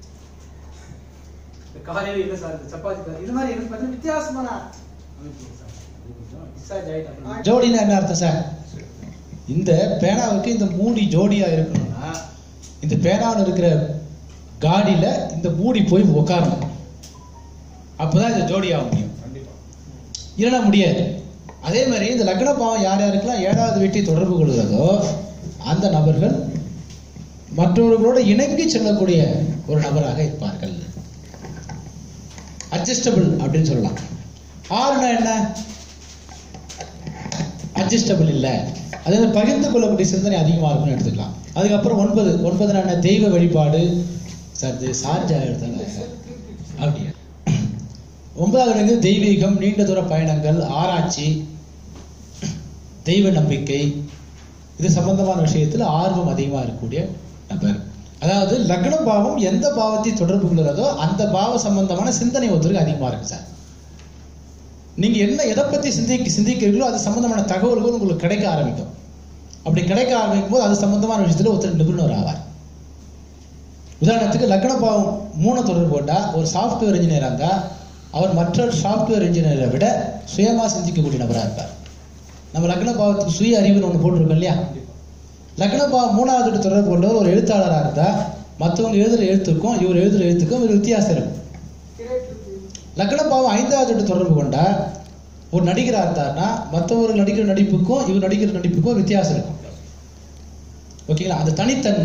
E: இந்த காலையில இல்ல சார் இந்த சப்பாத்தி தான். இது மாதிரி எனக்கு பார்த்தீங்கன்னா வித்தியாசமான அமைப்பு இருக்கு சார். இது கொஞ்சம் discharge ஆயிட்டு அப்புறம்
A: ஜோடினா என்ன அர்த்தம் சார் இந்த பேனாவுக்கு இந்த மூடி ஜோடியா இருக்கணும்னா இந்த பேனாவில் இருக்கிற காடியில இந்த மூடி போய் உட்காரணும் அப்பதான் இந்த ஜோடியாக முடியும்
B: கண்டிப்பா
A: இல்லைன்னா முடியாது அதே மாதிரி இந்த லக்ன பாவம் யார் யாருக்கெல்லாம் ஏழாவது வீட்டை தொடர்பு கொள்கிறதோ அந்த நபர்கள் மற்றவர்களோட இணங்கி செல்லக்கூடிய ஒரு நபராக இருப்பார்கள் அட்ஜஸ்டபிள் அப்படின்னு சொல்லலாம் ஆறுனா என்ன அட்ஜஸ்டபிள் இல்ல அதாவது பகிர்ந்து கொள்ளக்கூடிய சிந்தனை அதிகமா இருக்கும்னு எடுத்துக்கலாம் அதுக்கப்புறம் ஒன்பது ஒன்பதுனா என்ன தெய்வ வழிபாடு சார் இது சார்ஜா எடுத்தாங்க அப்படியா ஒன்பதாவது வந்து தெய்வீகம் நீண்ட தூர பயணங்கள் ஆராய்ச்சி தெய்வ நம்பிக்கை இது சம்பந்தமான விஷயத்துல ஆர்வம் அதிகமா இருக்கக்கூடிய நபர் அதாவது லக்ன பாவம் எந்த பாவத்தை தொடர்பு கொள்கிறதோ அந்த பாவ சம்பந்தமான சிந்தனை ஒருத்தருக்கு அதிகமா இருக்கு சார் நீங்க என்ன எதை பத்தி சிந்திக்க சிந்திக்கிறீங்களோ அது சம்பந்தமான தகவல்கள் உங்களுக்கு கிடைக்க ஆரம்பிக்கும் அப்படி கிடைக்க ஆரம்பிக்கும் போது அது சம்பந்தமான விஷயத்துல ஒருத்தர் நிபுணர் ஆவார் உதாரணத்துக்கு லக்ன பாவம் மூணு தொடர்பு கொண்டா ஒரு சாஃப்ட்வேர் இன்ஜினியரா இருந்தா அவர் மற்ற சாஃப்ட்வேர் இன்ஜினியரை விட சுயமா சிந்திக்கக்கூடிய நபரா இருப்பார் நம்ம லக்ன பாவத்துக்கு சுய அறிவுன்னு ஒண்ணு போட்டிருக்கோம் இல்லையா லக்ன பாவம் மூணாவது வீட்டு தொடர்பு கொண்டவர் ஒரு எழுத்தாளரா இருந்தா மத்தவங்க எழுதுற எழுத்துக்கும் இவர் எழுதுற எழுத்துக்கும் ஒரு வித்தியாசம் இருக்கும் லக்ன பாவம் ஐந்தாவது வீட்டு தொடர்பு கொண்டா ஒரு நடிகரா இருந்தாருன்னா மற்றவர் நடிக்கிற நடிப்புக்கும் இவர் நடிக்கிற நடிப்புக்கும் வித்தியாசம் இருக்கும் ஓகேங்களா அந்த தனித்தன்மை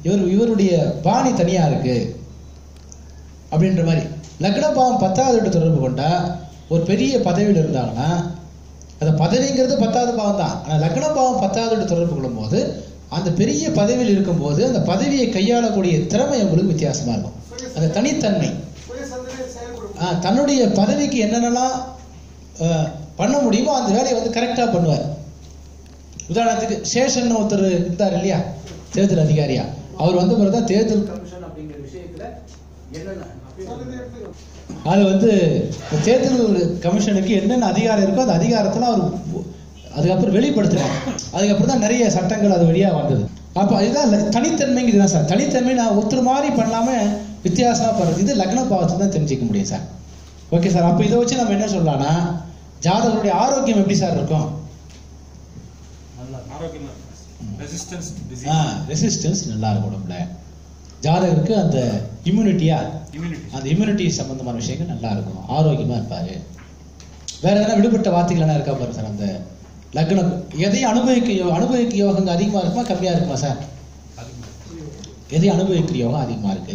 A: இவர் இவருடைய பாணி தனியா இருக்கு அப்படின்ற மாதிரி லக்ன பாவம் பத்தாவது வீட்டு தொடர்பு கொண்டா ஒரு பெரிய பதவியில் இருந்தாங்கன்னா அந்த பதவிங்கிறது பத்தாவது பாவம் தான் ஆனால் லக்ன பாவம் பத்தாவது வீட்டு தொடர்பு கொள்ளும்போது அந்த பெரிய பதவியில் இருக்கும்போது அந்த பதவியை கையாளக்கூடிய திறமை உங்களுக்கு வித்தியாசமா இருக்கும் அந்த தனித்தன்மை
D: சுய சிந்தனை செயல்படும்
A: ஆ, தன்னுடைய பதவிக்கு என்னென்னலாம் ஆ, பண்ண முடியுமோ அந்த வேலையை வந்து கரெக்டாக பண்ணுவார் உதாரணத்துக்கு சேஷன் ஒருத்தர் இருந்தார் இல்லையா தேர்தல் அதிகாரியா அவர் வந்த பிறகு தான் தேர்தல்
E: கமிஷன் அப்படிங்கிற விஷயத்துல என்னென்ன
D: சொல்லுது எடுத்துக்கணும்
A: அது வந்து இந்த தேர்தல் கமிஷனுக்கு என்னென்ன அதிகாரம் இருக்கோ அந்த அதிகாரத்தில் அவர் அதுக்கப்புறம் வெளிப்படுத்தினார் அதுக்கப்புறம் தான் நிறைய சட்டங்கள் அது வழியாக வந்தது அப்போ இதுதான் ல- தனித்தன்மைங்கிறது தான் சார் தனித்தன்மை நான் ஒருத்தர் மாதிரி பண்ணாம வித்தியாசமாக பண்ணுறது இது லக்ன பாவத்தை தான் தெரிஞ்சுக்க முடியும் சார் ஓகே சார் அப்போ இதை வச்சு நம்ம என்ன சொல்லலாம்னா ஜாதகருடைய ஆரோக்கியம் எப்படி சார் இருக்கும்
B: ஆரோக்கியமா ரெசிஸ்டன்ஸ்
A: ஆ ரெசிஸ்டன்ஸ் நல்லா இருக்கும் உடம்புல ஜாதகருக்கு அந்த இம்யூனிட்டியா
B: இம்யூனிட்டி
A: அந்த இம்யூனிட்டி சம்பந்தமான விஷயங்கள் நல்லா இருக்கும் ஆரோக்கியமா இருப்பாரு வேற எதனா விடுபட்ட வார்த்தைகள் என்ன இருக்கா பாருங்க சார் அந்த லக்னம் எதையும் அனுபவிக்க யோ- அனுபவிக்க யோகங்க அதிகமா இருக்குமா கம்மியா இருக்குமா சார் எதையும் அனுபவிக்கிற யோகம் அதிகமா இருக்கு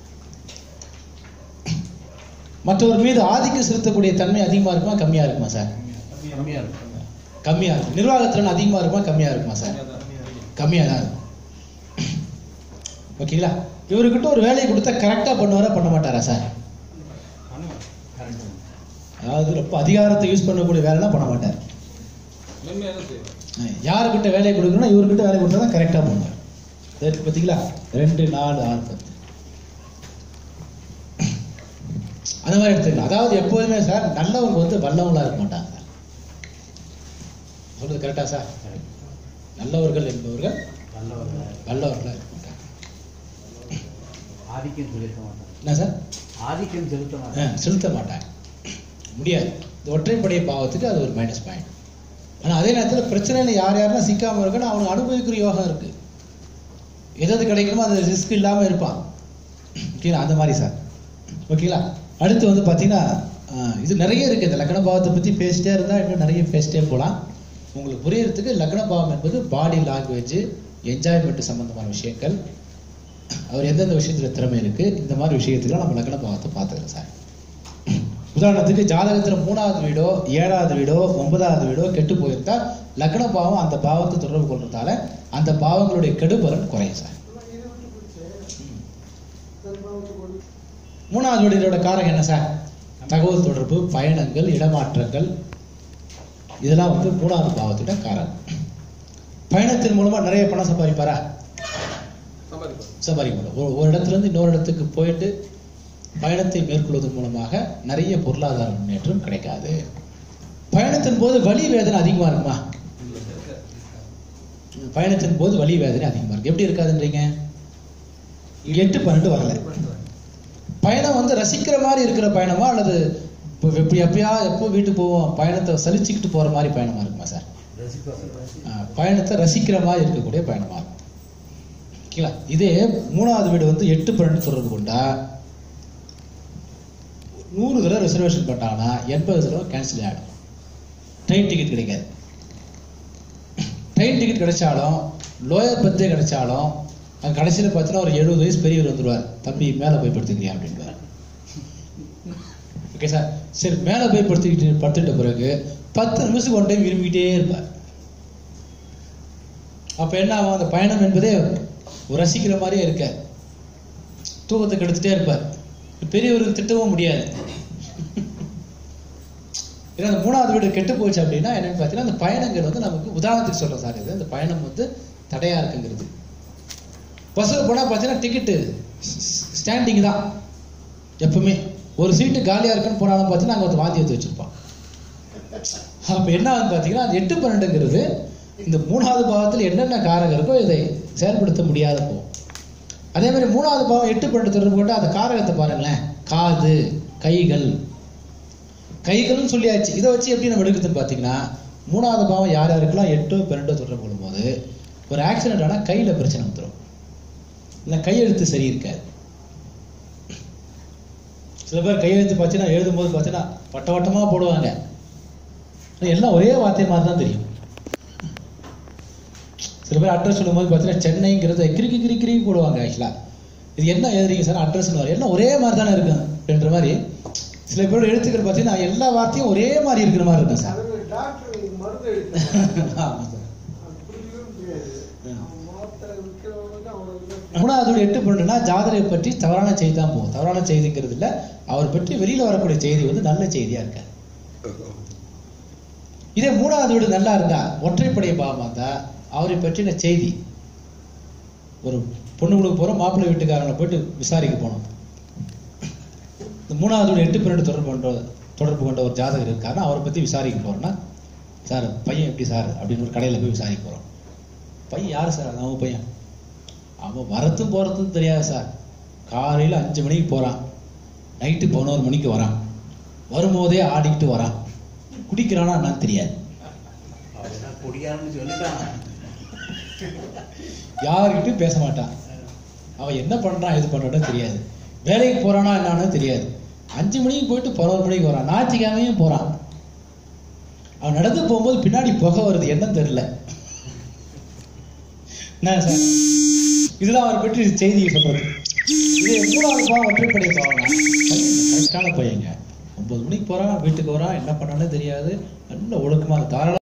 A: மற்றவர் மீது ஆதிக்கம் செலுத்தக்கூடிய தன்மை அதிகமா இருக்குமா கம்மியா இருக்குமா சார்
E: கம்மியா இருக்கும்
A: கம்மியா இருக்கும் நிர்வாகத்திறன் அதிகமா இருக்குமா கம்மியா இருக்குமா சார் கம்மியா தான் இருக்கும் ஓகேங்களா இவர்கிட்ட ஒரு வேலையை கொடுத்தா கரெக்டா பண்ணுவாரா பண்ண மாட்டாரா சார் அதாவது ரொம்ப அதிகாரத்தை யூஸ் பண்ணக்கூடிய வேலைலாம் பண்ண மாட்டார்
B: மென்மையா தான் செய்வார்
A: யாருக்கிட்ட வேலையை கொடுக்கணும்னா இவர்கிட்ட வேலை கொடுத்தா தான் கரெக்டாக பண்ணுவார் சரி பார்த்தீங்களா ரெண்டு நாலு ஆறு பத்து அந்த மாதிரி எடுத்துக்கலாம் அதாவது எப்போதுமே சார் நல்லவங்க வந்து வல்லவங்களா இருக்க மாட்டாங்க சார் சொல்றது கரெக்டா சார் நல்லவர்கள் என்பவர்கள்
E: நல்லவர்கள்
A: வல்லவர்களா இருக்க மாட்டாங்க
E: ஆதிக்கம் செலுத்த மாட்டாங்க
A: என்ன சார்
E: ஆதிக்கம் செலுத்த
A: ஆ,
E: மாட்டாங்க
A: செலுத்த மாட்டாங்க முடியாது இந்த ஒற்றைப்படை பாவத்துக்கு அது ஒரு மைனஸ் பாயிண்ட் ஆனா அதே நேரத்துல பிரச்சனையில யார் யாரெல்லாம் சிக்காம இருக்குன்னு அவனுக்கு அனுபவிக்கிற யோகம் இருக்கு எது எது கிடைக்குமோ அது ரிஸ்க் இல்லாம இருப்பான் ஓகேங்களா அந்த மாதிரி சார் ஓகேங்களா அடுத்து வந்து பாத்தீங்கன்னா ஆ, இது நிறைய இருக்கு இந்த லக்ன பாவத்தை பத்தி பேசிட்டே இருந்தா இன்னும் நிறைய பேசிட்டே போலாம் உங்களுக்கு புரியறதுக்கு லக்ன பாவம் என்பது பாடி லாங்குவேஜ் என்ஜாய்மெண்ட் சம்பந்தமான விஷயங்கள் அவர் எந்தெந்த விஷயத்துல திறமை இருக்கு இந்த மாதிரி விஷயத்துக்குலாம் நம்ம லக்ன பாவத்தை பார்த்துக்கிறோம் சார் உதாரணத்துக்கு ஜாதகத்துல மூணாவது வீடோ ஏழாவது வீடோ ஒன்பதாவது வீடோ கெட்டு போயிருந்தா லக்ன பாவம் அந்த பாவத்தை தொடர்பு கொள்றதால அந்த பாவங்களுடைய கெடுபலன் குறையும் சார்
D: ஆனா இதை விட்டு போச்சு தன்பாவத்தை கொண்டு
A: மூணாவது வீடோட காரகம் என்ன சார் தகவல் தொடர்பு பயணங்கள் இடமாற்றங்கள் இதெல்லாம் வந்து மூணாவது பாவத்தோட காரகம் பயணத்தின் மூலமா நிறைய பணம் சம்பாதிப்பாரா
B: சம்பாதிப்பார்
A: சம்பாதிக்க முடியும் ஒரு ஒரு இடத்துல இருந்து இன்னொரு இடத்துக்கு போயிட்டு பயணத்தை மேற்கொள்வதன் மூலமாக நிறைய பொருளாதார முன்னேற்றம் கிடைக்காது பயணத்தின் போது வலி வேதனை அதிகமா இருக்குமா பயணத்தின் போது வலி வேதனை அதிகமா இருக்கு எப்படி இருக்காதுன்றீங்க எட்டு பன்னெண்டு வரல பயணம் வந்து ரசிக்கிற மாதிரி இருக்கிற பயணமா அல்லது இப்போ எப்படி எப்பயா எப்போ வீட்டுக்கு போவோம் பயணத்தை சலிச்சுக்கிட்டு போற மாதிரி பயணமா இருக்குமா சார் ஆஹ் பயணத்தை ரசிக்கிற மாதிரி இருக்கக்கூடிய பயணமா இருக்கும் ஓகேங்களா இதே மூணாவது வீடு வந்து எட்டு பன்னெண்டு தொடர்பு கொண்டா நூறு தடவை ரிசர்வேஷன் பண்ணாங்கன்னா எண்பது தடவை கேன்சல் ஆகிடும் ட்ரெயின் டிக்கெட் கிடைக்காது ட்ரெயின் டிக்கெட் கிடைச்சாலும் லோயர் பத்தே கிடைச்சாலும் அங்கே கடைசியில் பார்த்தீங்கன்னா ஒரு எழுபது வயசு பெரியவர் வந்துருவார் தம்பி மேலே போய் படுத்துக்கிறியா அப்படின்வார் ஓகே சார் சரி மேலே போய் படுத்துக்கிட்டு படுத்துட்ட பிறகு பத்து நிமிஷத்துக்கு ஒன் டைம் விரும்பிக்கிட்டே இருப்பார் அப்ப என்ன ஆகும் அந்த பயணம் என்பதே ஒரு ரசிக்கிற மாதிரியே இருக்க தூக்கத்தை கெடுத்துட்டே இருப்பார் பெரியவருக்கு திட்டவும் முடியாது ஏன்னா அந்த மூணாவது வீடு கெட்டு போச்சு அப்படின்னா என்னன்னு பார்த்தீங்கன்னா அந்த பயணங்கள் வந்து நமக்கு உதாரணத்துக்கு சொல்றேன் சார் இது அந்த பயணம் வந்து தடையா இருக்குங்கிறது பஸ்ஸில் போனால் பார்த்தீங்கன்னா டிக்கெட்டு ஸ்டாண்டிங் தான் எப்பவுமே ஒரு சீட்டு காலியாக இருக்குன்னு போனாலும் பார்த்தீங்கன்னா அங்கே ஒரு வாந்தி எடுத்து வச்சிருப்பான் அப்போ என்ன ஆகுது பார்த்தீங்கன்னா அந்த எட்டு பன்னெண்டுங்கிறது இந்த மூணாவது பாவத்தில் என்னென்ன காரகம் இருக்கோ இதை செயல்படுத்த முடியாத போகும் அதே மாதிரி மூணாவது பாவம் எட்டு பன்னெண்டு தொடர்பு கொண்டு அந்த காரகத்தை பாருங்களேன் காது கைகள் கைகள்னு சொல்லியாச்சு இதை வச்சு எப்படி நம்ம எடுக்குதுன்னு பார்த்தீங்கன்னா மூணாவது பாவம் யார் யாருக்கெல்லாம் எட்டோ பன்னெண்டோ தொடர்பு கொள்ளும்போது ஒரு ஆக்சிடென்ட் ஆனால் கையில் பிரச்சனை வந்துடும் இல்லை கையெழுத்து சரி இருக்காது சில பேர் கையெழுத்து பார்த்தீங்கன்னா எழுதும்போது பார்த்தீங்கன்னா வட்ட வட்டமாக போடுவாங்க ஆனா எல்லாம் ஒரே வார்த்தை மாதிரி தான் தெரியும் சில பேர் அட்ரஸ் சொல்லும்போது பார்த்தீங்கன்னா சென்னைங்கிறத கிறுக்கி கிரி கிறுக்கி போடுவாங்க ஆக்சுவலாக இது என்ன எழுதுறீங்க சார் அட்ரஸ்னு வரும் எல்லாம் ஒரே மாதிரி தானே இருக்கும் அப்படின்ற மாதிரி சில பேரோட எழுத்துக்கள் பார்த்தீங்கன்னா எல்லா வார்த்தையும் ஒரே மாதிரி இருக்கிற மாதிரி இருக்கும் சார்
D: அதுல டாக்டர் நீங்க மருந்து எடுக்கணும்
A: ஆமாம் சார்
D: அது புரியவே முடியாது அவன் மாத்திரை விற்கிறவனுக்கு அவனுக்கு
A: மூணாவது எட்டு பண்ணுன்னா ஜாதகரை பற்றி தவறான செய்தி தான் போகும் தவறான செய்திங்கிறது இல்ல அவர் பற்றி வெளியில வரக்கூடிய செய்தி வந்து நல்ல செய்தியா இருக்காது இதே மூணாவது வீடு நல்லா இருந்தா ஒற்றைப்படை பாவமா இருந்தா அவரை பற்றின செய்தி ஒரு பொண்ணு கொடுக்க போறோம் மாப்பிள்ளை வீட்டுக்காரங்களை போயிட்டு விசாரிக்க போனோம் இந்த மூணாவது வீடு எட்டு பன்னெண்டு தொடர்பு கொண்ட தொடர்பு கொண்ட ஒரு ஜாதகர் இருக்காருன்னா அவரை பத்தி விசாரிக்க போறோம்னா சார் பையன் எப்படி சார் அப்படின்னு ஒரு கடையில போய் விசாரிக்க போறோம் பையன் யாரு சார் அவங்க பையன் அவன் வரத்தும் போறதும் தெரியாது சார் காலையில அஞ்சு மணிக்கு போறான் நைட்டு பதினோரு மணிக்கு வரான் வரும்போதே ஆடிக்கிட்டு வரான் குடிக்கிறானா என்னன்னு தெரியாது
F: அவன் குடியாரன்னு சொல்லிட்டான்
A: யாருக்கிட்டும் பேச மாட்டான் அவன் என்ன பண்றான் எது பண்றான்னு தெரியாது வேலைக்கு போறானா என்னன்னு தெரியாது அஞ்சு மணிக்கு போயிட்டு பதினோரு மணிக்கு வரான் ஞாயிற்றுக்கிழமையும் போறான் அவன் நடந்து போகும்போது பின்னாடி புகை வருது என்னன்னு தெரியல என்ன சார் இதெல்லாம் அவரை பற்றி செய்தி சொல்றது இது மூணாவது பாவம் ஒற்றைப்படை பாவம்னா கரெக்டான பையங்க ஒன்பது மணிக்கு போறான் வீட்டுக்கு வரான் என்ன பண்ணானே தெரியாது நல்ல ஒழுக்கமா தாராள